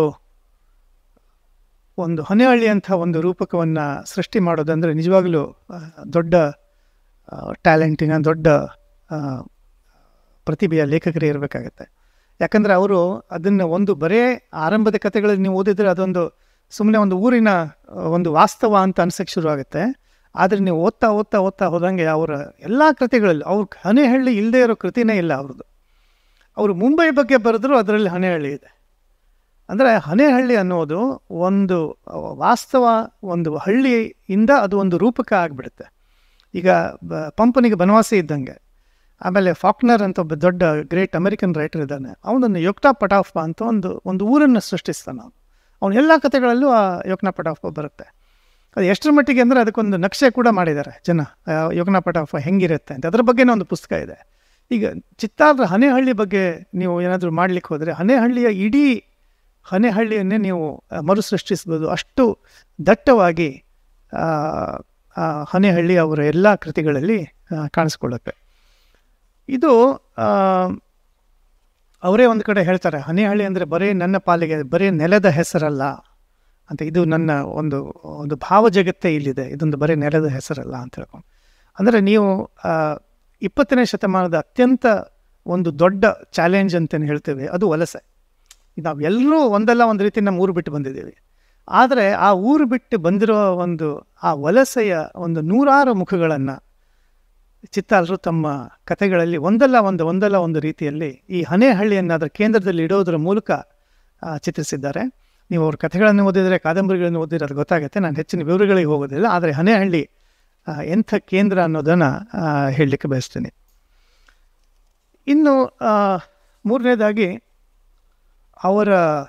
ಒಂದು ಹೊನೆಹಳ್ಳಿ ಅಂಥ ಒಂದು ರೂಪಕವನ್ನು ಸೃಷ್ಟಿ ಮಾಡೋದಂದರೆ ನಿಜವಾಗಲೂ ಆ, ದೊಡ್ಡ ಟ್ಯಾಲೆಂಟಿನ ದೊಡ್ಡ ಆ, ಪ್ರತಿಭೆಯ ಲೇಖಕರೇ ಇರಬೇಕಾಗತ್ತೆ ಯಾಕಂದರೆ ಅವರು ಅದನ್ನು ಒಂದು ಬರೇ ಆರಂಭದ ಕಥೆಗಳಲ್ಲಿ ನೀವು ಓದಿದರೆ ಅದೊಂದು ಸುಮ್ಮನೆ ಒಂದು ಊರಿನ ಆ, ಒಂದು ವಾಸ್ತವ ಅಂತ ಅನ್ಸಕ್ಕೆ ಶುರು ಆಗುತ್ತೆ ಆದರೆ ನೀವು ಓದ್ತಾ ಓದ್ತಾ ಓದ್ತಾ ಹೋದಂಗೆ ಅವರ ಎಲ್ಲ ಕೃತಿಗಳಲ್ಲಿ ಅವ್ರ ಹನೆಹಳ್ಳಿ ಇಲ್ಲದೆ ಇರೋ ಕೃತಿನೇ ಇಲ್ಲ ಅವ್ರದ್ದು ಅವರು ಮುಂಬೈ ಬಗ್ಗೆ ಬರೆದ್ರು ಅದರಲ್ಲಿ ಹನೆಹಳ್ಳಿ ಇದೆ ಅಂದರೆ ಹನೆಹಳ್ಳಿ ಅನ್ನೋದು ಒಂದು ವಾಸ್ತವ ಒಂದು ಹಳ್ಳಿಯಿಂದ ಅದು ಒಂದು ರೂಪಕ ಆಗಿಬಿಡುತ್ತೆ ಈಗ ಬ- ಪಂಪನಿಗೆ ಬನವಾಸಿ ಇದ್ದಂಗೆ ಆಮೇಲೆ ಫಾಕ್ನರ್ ಅಂತ ಒಬ್ಬ ದೊಡ್ಡ ಗ್ರೇಟ್ ಅಮೆರಿಕನ್ ರೈಟರ್ ಇದ್ದಾನೆ ಅವನನ್ನು ಯೋಕ್ಟಾ ಪಟಾಫ್ ಅಂತ ಒಂದು ಒಂದು ಊರನ್ನು ಸೃಷ್ಟಿಸ್ತಾನೆ ಅವನು ಅವನ ಎಲ್ಲ ಕಥೆಗಳಲ್ಲೂ ಆ ಯೋಕ್ನಾ ಪಟಾಫ್ ಬರುತ್ತೆ ಅದು ಎಷ್ಟರ ಮಟ್ಟಿಗೆ ಅಂದರೆ ಅದಕ್ಕೊಂದು ನಕ್ಷೆ ಕೂಡ ಮಾಡಿದ್ದಾರೆ ಜನ ಆ, ಯೋಗ್ನ ಪಟಾಫ ಹೆಂಗಿರುತ್ತೆ ಅಂತ ಅದ್ರ ಬಗ್ಗೆನೇ ಒಂದು ಪುಸ್ತಕ ಇದೆ ಈಗ ಚಿತ್ತಾದ್ರ ಹನೆಹಳ್ಳಿ ಬಗ್ಗೆ ನೀವು ಏನಾದರೂ ಮಾಡ್ಲಿಕ್ಕೆ ಹೋದರೆ ಹನೆಹಳ್ಳಿಯ ಇಡೀ ಹನೆಹಳ್ಳಿಯನ್ನೇ ನೀವು ಆ, ಮರುಸೃಷ್ಟಿಸ್ಬೋದು ಅಷ್ಟು ದಟ್ಟವಾಗಿ ಆ, ಆ ಹನೆಹಳ್ಳಿ ಅವರ ಎಲ್ಲ ಕೃತಿಗಳಲ್ಲಿ ಆ, ಕಾಣಿಸ್ಕೊಳ್ಳುತ್ತೆ ಇದು ಆ, ಅವರೇ ಒಂದು ಕಡೆ ಹೇಳ್ತಾರೆ ಹನೆಹಳ್ಳಿ ಅಂದರೆ ಬರೀ ನನ್ನ ಪಾಲಿಗೆ ಬರೀ ನೆಲದ ಹೆಸರಲ್ಲ ಅಂತ ಇದು ನನ್ನ ಒಂದು ಒಂದು ಭಾವ ಜಗತ್ತೇ ಇಲ್ಲಿದೆ ಇದೊಂದು ಬರೀ ನೆಲದ ಹೆಸರಲ್ಲ ಅಂತ ಹೇಳ್ಕೊಂಡು ಅಂದರೆ ನೀವು ಆ, ಇಪ್ಪತ್ತನೇ ಶತಮಾನದ ಅತ್ಯಂತ ಒಂದು ದೊಡ್ಡ ಚಾಲೆಂಜ್ ಅಂತೇನು ಹೇಳ್ತೇವೆ ಅದು ವಲಸೆ ನಾವು ಎಲ್ಲರೂ ಒಂದಲ್ಲ ಒಂದು ರೀತಿ ನಮ್ಮ ಊರು ಬಿಟ್ಟು ಬಂದಿದ್ದೀವಿ ಆದರೆ ಆ ಊರು ಬಿಟ್ಟು ಬಂದಿರೋ ಒಂದು ಆ ವಲಸೆಯ ಒಂದು ನೂರಾರು ಮುಖಗಳನ್ನು ಚಿತ್ತಾಲರು ತಮ್ಮ ಕಥೆಗಳಲ್ಲಿ ಒಂದಲ್ಲ ಒಂದು ಒಂದಲ್ಲ ಒಂದು ರೀತಿಯಲ್ಲಿ ಈ ಹನೆಹಳ್ಳಿಯನ್ನು ಅದರ ಕೇಂದ್ರದಲ್ಲಿ ಇಡೋದರ ಮೂಲಕ ಆ, ಚಿತ್ರಿಸಿದ್ದಾರೆ ನೀವು ಅವ್ರ ಕಥೆಗಳನ್ನು ಓದಿದರೆ ಕಾದಂಬರಿಗಳನ್ನು ಓದಿದ್ರೆ ಅದು ಗೊತ್ತಾಗುತ್ತೆ ನಾನು ಹೆಚ್ಚಿನ ವಿವರಗಳಿಗೆ ಹೋಗೋದಿಲ್ಲ ಆದರೆ ಹನೆಹಳ್ಳಿ ಆ, ಎಂಥ ಕೇಂದ್ರ ಅನ್ನೋದನ್ನು ಹೇಳಲಿಕ್ಕೆ ಬಯಸ್ತೀನಿ ಇನ್ನು ಆ, ಮೂರನೇದಾಗಿ ಅವರ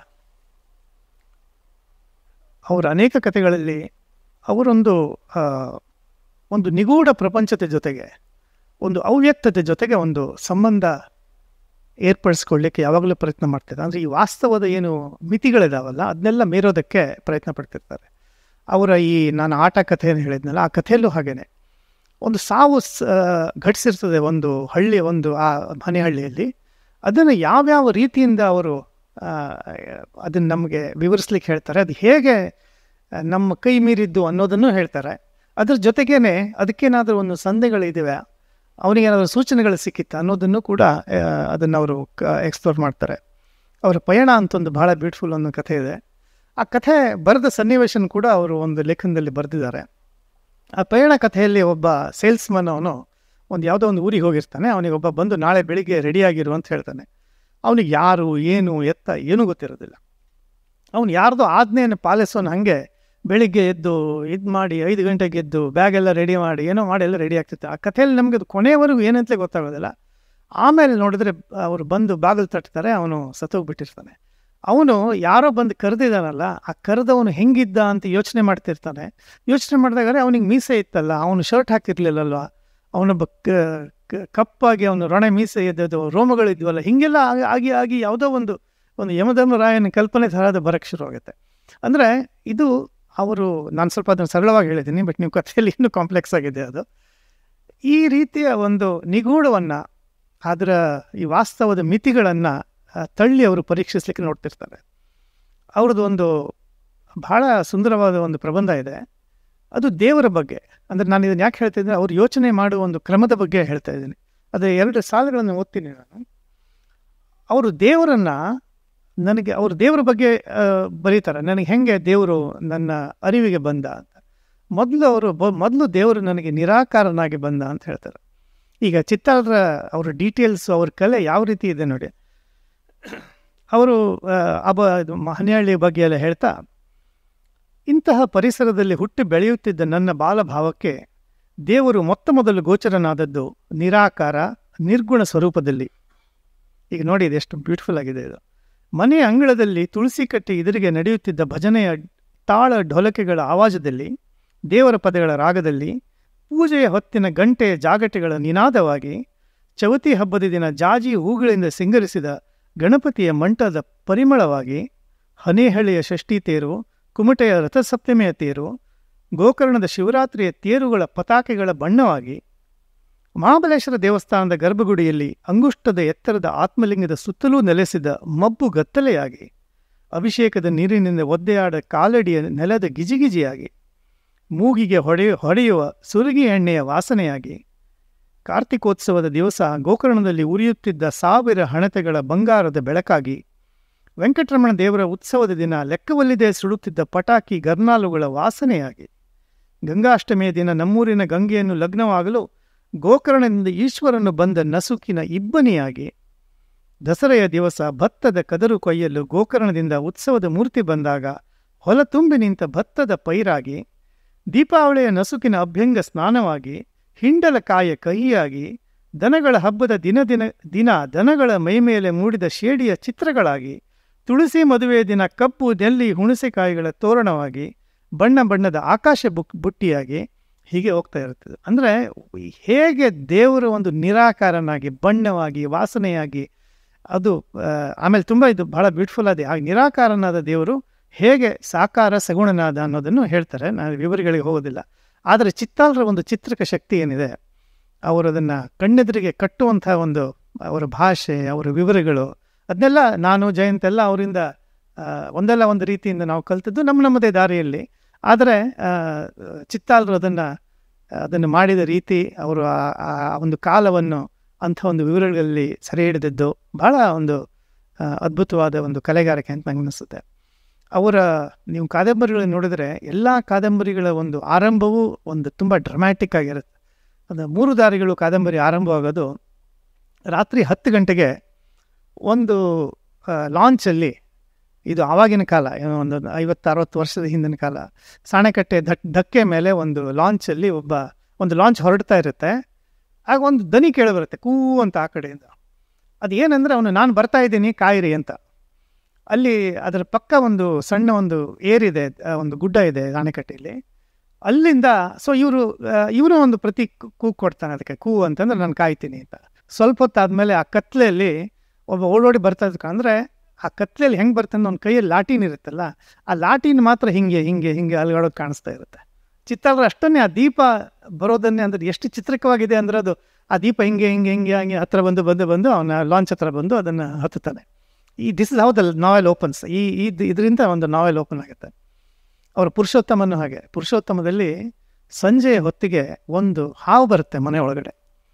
ಅವರ ಅನೇಕ ಕಥೆಗಳಲ್ಲಿ ಅವರೊಂದು ಆ, ಒಂದು ನಿಗೂಢ ಪ್ರಪಂಚದ ಜೊತೆಗೆ ಒಂದು ಅವ್ಯಕ್ತತೆ ಜೊತೆಗೆ ಒಂದು ಸಂಬಂಧ ಏರ್ಪಡಿಸ್ಕೊಳ್ಳಿಕ್ಕೆ ಯಾವಾಗಲೂ ಪ್ರಯತ್ನ ಮಾಡ್ತಿದ್ದಾರೆ ಅಂದರೆ ಈ ವಾಸ್ತವದ ಏನು ಮಿತಿಗಳಿದಾವಲ್ಲ ಅದನ್ನೆಲ್ಲ ಮೀರೋದಕ್ಕೆ ಪ್ರಯತ್ನ ಪಡ್ತಿರ್ತಾರೆ ಅವರ ಈ ನಾನು ಆಟ ಕಥೆಯನ್ನು ಹೇಳಿದ್ನಲ್ಲ ಆ ಕಥೆಯಲ್ಲೂ ಹಾಗೇನೆ ಒಂದು ಸಾವು ಸ ಘಟಿಸಿರ್ತದೆ ಒಂದು ಹಳ್ಳಿ ಒಂದು ಆ ಮನೆಹಳ್ಳಿಯಲ್ಲಿ ಅದನ್ನು ಯಾವ್ಯಾವ ರೀತಿಯಿಂದ ಅವರು ಅದನ್ನು ನಮಗೆ ವಿವರಿಸ್ಲಿಕ್ಕೆ ಹೇಳ್ತಾರೆ ಅದು ಹೇಗೆ ಆ, ನಮ್ಮ ಕೈ ಮೀರಿದ್ದು ಅನ್ನೋದನ್ನು ಹೇಳ್ತಾರೆ ಅದ್ರ ಜೊತೆಗೇನೆ ಅದಕ್ಕೇನಾದರೂ ಒಂದು ಸಂದೇಹಗಳಿದ್ದಾವೆ ಅವನಿಗೇನಾದರೂ ಸೂಚನೆಗಳು ಸಿಕ್ಕಿತ್ತ ಅನ್ನೋದನ್ನು ಕೂಡ ಅದನ್ನು ಅವರು ಎಕ್ಸ್ಪ್ಲೋರ್ ಮಾಡ್ತಾರೆ ಅವರ ಪಯಣ ಅಂತ ಒಂದು ಭಾಳ ಬ್ಯೂಟಿಫುಲ್ ಅನ್ನೋ ಕಥೆ ಇದೆ ಆ ಕಥೆ ಬರೆದ ಸನ್ನಿವೇಶನ ಕೂಡ ಅವರು ಒಂದು ಲೇಖನದಲ್ಲಿ ಬರೆದಿದ್ದಾರೆ ಆ ಪಯಣ ಕಥೆಯಲ್ಲಿ ಒಬ್ಬ ಸೇಲ್ಸ್ಮನ್ ಅವನು ಒಂದು ಯಾವುದೋ ಒಂದು ಊರಿಗೆ ಹೋಗಿರ್ತಾನೆ ಅವನಿಗೊಬ್ಬ ಬಂದು ನಾಳೆ ಬೆಳಿಗ್ಗೆ ರೆಡಿಯಾಗಿರು ಅಂತ ಹೇಳ್ತಾನೆ ಅವನಿಗೆ ಯಾರು ಏನು ಎತ್ತ ಏನೂ ಗೊತ್ತಿರೋದಿಲ್ಲ ಅವನು ಯಾರ್ದೋ ಆಜ್ಞೆಯನ್ನು ಪಾಲಿಸೋನು ಹಾಗೆ ಬೆಳಿಗ್ಗೆ ಎದ್ದು ಇದು ಮಾಡಿ ಐದು ಗಂಟೆಗೆ ಎದ್ದು ಬ್ಯಾಗ್ ಎಲ್ಲ ರೆಡಿ ಮಾಡಿ ಏನೋ ಮಾಡಿ ಎಲ್ಲ ರೆಡಿ ಆಗ್ತಿತ್ತು ಆ ಕಥೆಯಲ್ಲಿ ನಮಗೆ ಅದು ಕೊನೆಯವರೆಗೂ ಏನಂತಲೇ ಗೊತ್ತಾಗೋದಿಲ್ಲ ಆಮೇಲೆ ನೋಡಿದ್ರೆ ಅವರು ಬಂದು ಬಾಗಿಲು ತಟ್ತಾರೆ ಅವನು ಸತ್ತೋಗ್ಬಿಟ್ಟಿರ್ತಾನೆ ಅವನು ಯಾರೋ ಬಂದು ಕರೆದಿದ್ದಾನಲ್ಲ ಆ ಕರೆದವನು ಹೆಂಗಿದ್ದ ಅಂತ ಯೋಚನೆ ಮಾಡ್ತಿರ್ತಾನೆ ಯೋಚನೆ ಮಾಡಿದಾಗ ಅವನಿಗೆ ಮೀಸೆ ಇತ್ತಲ್ಲ ಅವನು ಶರ್ಟ್ ಹಾಕಿರ್ಲಿಲ್ಲಲ್ವ ಅವನೊಬ್ಬ ಕ- ಕ- ಕಪ್ಪಾಗಿ ಅವನು ರೊಣೆ ಮೀಸೆ ಇದ್ದದ್ದು ರೋಮಗಳಿದ್ವಲ್ಲ ಹೀಗೆಲ್ಲ ಆಗಿ- ಆಗಿ ಆಗಿ ಯಾವುದೋ ಒಂದು ಒಂದು ಯಮಧರ್ಮರಾಯನ ಕಲ್ಪನೆ ಥರದ ಬರೋಕ್ಕೆ ಶುರು ಆಗುತ್ತೆ ಅಂದರೆ ಇದು ಅವರು ನಾನು ಸ್ವಲ್ಪ ಅದನ್ನು ಸರಳವಾಗಿ ಹೇಳಿದ್ದೀನಿ ಬಟ್ ನೀವು ಕಥೆಯಲ್ಲಿ ಇನ್ನೂ ಕಾಂಪ್ಲೆಕ್ಸ್ ಆಗಿದೆ ಅದು ಈ ರೀತಿಯ ಒಂದು ನಿಗೂಢವನ್ನು ಅದರ ಈ ವಾಸ್ತವದ ಮಿತಿಗಳನ್ನು ತಳ್ಳಿ ಅವರು ಪರೀಕ್ಷಿಸ್ಲಿಕ್ಕೆ ನೋಡ್ತಿರ್ತಾರೆ ಅವ್ರದ್ದು ಒಂದು ಬಹಳ ಸುಂದರವಾದ ಒಂದು ಪ್ರಬಂಧ ಇದೆ ಅದು ದೇವರ ಬಗ್ಗೆ ಅಂದರೆ ನಾನು ಇದನ್ನು ಯಾಕೆ ಹೇಳ್ತಾ ಇದ್ದೀನಿ ಅವ್ರು ಯೋಚನೆ ಮಾಡುವ ಒಂದು ಕ್ರಮದ ಬಗ್ಗೆ ಹೇಳ್ತಾ ಇದ್ದೀನಿ ಅದೇ ಎರಡು ಸಾಲುಗಳನ್ನು ಓದ್ತೀನಿ ನಾನು ಅವರು ದೇವರನ್ನು ನನಗೆ ಅವರು ದೇವರ ಬಗ್ಗೆ ಆ, ಬರೀತಾರೆ ನನಗೆ ಹೆಂಗೆ ದೇವರು ನನ್ನ ಅರಿವಿಗೆ ಬಂದ ಅಂತ ಮೊದಲು ಅವರು ಬ ಮೊದಲು ದೇವರು ನನಗೆ ನಿರಾಕಾರನಾಗಿ ಬಂದ ಅಂತ ಹೇಳ್ತಾರೆ ಈಗ ಚಿತ್ತಾರರ ಅವರ ಡೀಟೇಲ್ಸ್ ಅವ್ರ ಕಲೆ ಯಾವ ರೀತಿ ಇದೆ ನೋಡಿ ಅವರು ಆ, ಅಬ ಇದು ಮಹನಹಳ್ಳಿ ಬಗ್ಗೆ ಎಲ್ಲ ಹೇಳ್ತಾ ಇಂತಹ ಪರಿಸರದಲ್ಲಿ ಹುಟ್ಟಿ ಬೆಳೆಯುತ್ತಿದ್ದ ನನ್ನ ಬಾಲಭಾವಕ್ಕೆ ದೇವರು ಮೊತ್ತ ಮೊದಲು ಗೋಚರನಾದದ್ದು ನಿರಾಕಾರ ನಿರ್ಗುಣ ಸ್ವರೂಪದಲ್ಲಿ ಈಗ ನೋಡಿ ಇದು ಎಷ್ಟು ಬ್ಯೂಟಿಫುಲ್ ಆಗಿದೆ ಇದು ಮನೆಯ ಅಂಗಳದಲ್ಲಿ ತುಳಸಿ ಕಟ್ಟಿ ಎದುರಿಗೆ ನಡೆಯುತ್ತಿದ್ದ ಭಜನೆಯ ತಾಳ ಢೊಲಕೆಗಳ ಆವಾಜದಲ್ಲಿ ದೇವರ ಪದಗಳ ರಾಗದಲ್ಲಿ ಪೂಜೆಯ ಹೊತ್ತಿನ ಗಂಟೆಯ ಜಾಗಟೆಗಳ ನಿನಾದವಾಗಿ ಚವತಿ ಹಬ್ಬದ ದಿನ ಜಾಜಿ ಹೂಗಳಿಂದ ಸಿಂಗರಿಸಿದ ಗಣಪತಿಯ ಮಂಟದ ಪರಿಮಳವಾಗಿ ಹನೇಹಳ್ಳಿಯ ಷಷ್ಠಿ ತೇರು ಕುಮಟೆಯ ರಥಸಪ್ತಮಿಯ ತೇರು ಗೋಕರ್ಣದ ಶಿವರಾತ್ರಿಯ ತೇರುಗಳ ಪತಾಕೆಗಳ ಬಣ್ಣವಾಗಿ ಮಹಾಬಲೇಶ್ವರ ದೇವಸ್ಥಾನದ ಗರ್ಭಗುಡಿಯಲ್ಲಿ ಅಂಗುಷ್ಟದ ಎತ್ತರದ ಆತ್ಮಲಿಂಗದ ಸುತ್ತಲೂ ನೆಲೆಸಿದ ಮಬ್ಬು ಗತ್ತಲೆಯಾಗಿ ಅಭಿಷೇಕದ ನೀರಿನಿಂದ ಒದ್ದೆಯಾಡ ಕಾಲಡಿಯ ನೆಲದ ಗಿಜಿಗಿಜಿಯಾಗಿ ಮೂಗಿಗೆ ಹೊಡೆಯ ಹೊಡೆಯುವ ಸುರುಗಿ ಎಣ್ಣೆಯ ವಾಸನೆಯಾಗಿ ಕಾರ್ತಿಕೋತ್ಸವದ ದಿವಸ ಗೋಕರ್ಣದಲ್ಲಿ ಉರಿಯುತ್ತಿದ್ದ ಸಾವಿರ ಹಣತೆಗಳ ಬಂಗಾರದ ಬೆಳಕಾಗಿ ವೆಂಕಟರಮಣ ದೇವರ ಉತ್ಸವದ ದಿನ ಲೆಕ್ಕವಲ್ಲಿದೆ ಸುಡುತ್ತಿದ್ದ ಪಟಾಕಿ ಗರ್ನಾಲುಗಳ ವಾಸನೆಯಾಗಿ ಗಂಗಾಷ್ಟಮಿಯ ದಿನ ನಮ್ಮೂರಿನ ಗಂಗೆಯನ್ನು ಲಗ್ನವಾಗಲು ಗೋಕರ್ಣದಿಂದ ಈಶ್ವರನು ಬಂದ ನಸುಕಿನ ಇಬ್ಬನಿಯಾಗಿ ದಸರೆಯ ದಿವಸ ಭತ್ತದ ಕದರು ಕೊಯ್ಯಲು ಗೋಕರ್ಣದಿಂದ ಉತ್ಸವದ ಮೂರ್ತಿ ಬಂದಾಗ ಹೊಲ ತುಂಬಿ ನಿಂತ ಭತ್ತದ ಪೈರಾಗಿ ದೀಪಾವಳಿಯ ನಸುಕಿನ ಅಭ್ಯಂಗ ಸ್ನಾನವಾಗಿ ಹಿಂಡಲ ಕಾಯ ಕಹಿಯಾಗಿ ದನಗಳ ಹಬ್ಬದ ದಿನ ದಿನ ದಿನ ದನಗಳ ಮೈಮೇಲೆ ಮೂಡಿದ ಶೇಡಿಯ ಚಿತ್ರಗಳಾಗಿ ತುಳಸಿ ಮದುವೆಯ ದಿನ ಕಪ್ಪು ನೆಲ್ಲಿ ಹುಣಸೆಕಾಯಿಗಳ ತೋರಣವಾಗಿ ಬಣ್ಣ ಬಣ್ಣದ ಆಕಾಶ ಬುಕ್ ಬುಟ್ಟಿಯಾಗಿ ಹೀಗೆ ಹೋಗ್ತಾ ಇರ್ತದೆ ಅಂದರೆ ಹೇಗೆ ದೇವರು ಒಂದು ನಿರಾಕಾರನಾಗಿ ಬಣ್ಣವಾಗಿ ವಾಸನೆಯಾಗಿ ಅದು ಆ, ಆಮೇಲೆ ತುಂಬ ಇದು ಬಹಳ ಬ್ಯೂಟಿಫುಲ್ ಆದ ಆ ನಿರಾಕಾರನಾದ ದೇವರು ಹೇಗೆ ಸಾಕಾರ ಸಗುಣನಾದ ಅನ್ನೋದನ್ನು ಹೇಳ್ತಾರೆ ನಾನು ವಿವರಗಳಿಗೆ ಹೋಗೋದಿಲ್ಲ ಆದರೆ ಚಿತ್ತಾಲರ ಒಂದು ಚಿತ್ರಕ ಶಕ್ತಿ ಏನಿದೆ ಅವರು ಅದನ್ನು ಕಣ್ಣೆದುರಿಗೆ ಕಟ್ಟುವಂಥ ಒಂದು ಅವರ ಭಾಷೆ ಅವರ ವಿವರಗಳು ಅದನ್ನೆಲ್ಲ ನಾನು ಜಯಂತ್ ಎಲ್ಲ ಅವರಿಂದ ಆ, ಒಂದಲ್ಲ ಒಂದು ರೀತಿಯಿಂದ ನಾವು ಕಲ್ತದ್ದು ನಮ್ಮ ನಮ್ಮದೇ ದಾರಿಯಲ್ಲಿ ಆದರೆ ಆ, ಚಿತ್ತಾಲರು ಅದನ್ನು ಅದನ್ನು ಮಾಡಿದ ರೀತಿ ಅವರು ಆ- ಆ ಒಂದು ಕಾಲವನ್ನು ಅಂಥ ಒಂದು ವಿವರಗಳಲ್ಲಿ ಸೆರೆ ಹಿಡಿದಿದ್ದು ಬಹಳ ಒಂದು ಆ, ಅದ್ಭುತವಾದ ಒಂದು ಕಲೆಗಾರಿಕೆ ಅಂತ ನಂಗೆ ಅನಿಸುತ್ತೆ ಅವರ ನೀವು ಕಾದಂಬರಿಗಳನ್ನು ನೋಡಿದರೆ ಎಲ್ಲ ಕಾದಂಬರಿಗಳ ಒಂದು ಆರಂಭವೂ ಒಂದು ತುಂಬ ಡ್ರಮ್ಯಾಟಿಕ್ ಆಗಿರುತ್ತೆ ಅದು ಮೂರು ದಾರಿಗಳು ಕಾದಂಬರಿ ಆರಂಭವಾಗೋದು ರಾತ್ರಿ ಹತ್ತು ಗಂಟೆಗೆ ಒಂದು ಲಾಂಚಲ್ಲಿ ಇದು ಆವಾಗಿನ ಕಾಲ ಏನೋ ಒಂದು ಐವತ್ತು ಅರವತ್ತು ವರ್ಷದ ಹಿಂದಿನ ಕಾಲ ಸಾಣೆಕಟ್ಟೆ ಧಕ್ ಧಕ್ಕೆ ಮೇಲೆ ಒಂದು ಲಾಂಚಲ್ಲಿ ಒಬ್ಬ ಒಂದು ಲಾಂಚ್ ಹೊರಡ್ತಾ ಇರುತ್ತೆ ಆಗ ಒಂದು ದನಿ ಕೇಳಿಬರುತ್ತೆ ಕೂ ಅಂತ ಆ ಕಡೆಯಿಂದ ಅದು ಏನಂದರೆ ಅವನು ನಾನು ಬರ್ತಾ ಇದ್ದೀನಿ ಕಾಯಿರಿ ಅಂತ ಅಲ್ಲಿ ಅದರ ಪಕ್ಕ ಒಂದು ಸಣ್ಣ ಒಂದು ಏರಿದೆ ಆ, ಒಂದು ಗುಡ್ಡ ಇದೆ ಆಣೆಕಟ್ಟೆಯಲ್ಲಿ ಅಲ್ಲಿಂದ ಸೊ ಇವರು ಇವರು ಒಂದು ಪ್ರತಿ ಕೂ ಕೊಡ್ತಾನೆ ಅದಕ್ಕೆ ಕೂ ಅಂತಂದ್ರೆ ನಾನು ಕಾಯ್ತೀನಿ ಅಂತ ಸ್ವಲ್ಪ ಹೊತ್ತಾದ್ಮೇಲೆ ಆ ಕತ್ಲೆಯಲ್ಲಿ ಒಬ್ಬ ಓಡೋಡಿ ಬರ್ತಾ ಇದ್ಕ ಅಂದರೆ ಆ ಕತ್ಲೆಯಲ್ಲಿ ಹೆಂಗೆ ಬರ್ತಾನೆ ಅವ್ನ ಕೈಯಲ್ಲಿ ಲಾಟಿನ್ ಇರುತ್ತಲ್ಲ ಆ ಲಾಟಿನ್ ಮಾತ್ರ ಹಿಂಗೆ ಹಿಂಗೆ ಹಿಂಗೆ ಅಲ್ಗಾಡೋದು ಕಾಣಿಸ್ತಾ ಇರುತ್ತೆ ಚಿತ್ತಾರ ಅಷ್ಟನ್ನೇ ಆ ದೀಪ ಬರೋದನ್ನೇ ಅಂದ್ರೆ ಎಷ್ಟು ಚಿತ್ರಕವಾಗಿದೆ ಅಂದ್ರೆ ಅದು ಆ ದೀಪ ಹಿಂಗೆ ಹಿಂಗೆ ಹಿಂಗೆ ಹಂಗೆ ಹತ್ರ ಬಂದು ಬಂದು ಬಂದು ಅವನ ಲಾಂಚ್ ಹತ್ರ ಬಂದು ಅದನ್ನು ಹತ್ತುತ್ತಾನೆ ಈ this is how the novel opens ಈ ಇದು ಇದರಿಂದ ಒಂದು ನಾವೆಲ್ ಓಪನ್ ಆಗುತ್ತೆ ಅವರ ಪುರುಷೋತ್ತಮನು ಹಾಗೆ ಪುರುಷೋತ್ತಮದಲ್ಲಿ ಸಂಜೆಯ ಹೊತ್ತಿಗೆ ಒಂದು ಹಾವು ಬರುತ್ತೆ ಮನೆ ಒಳಗಡೆ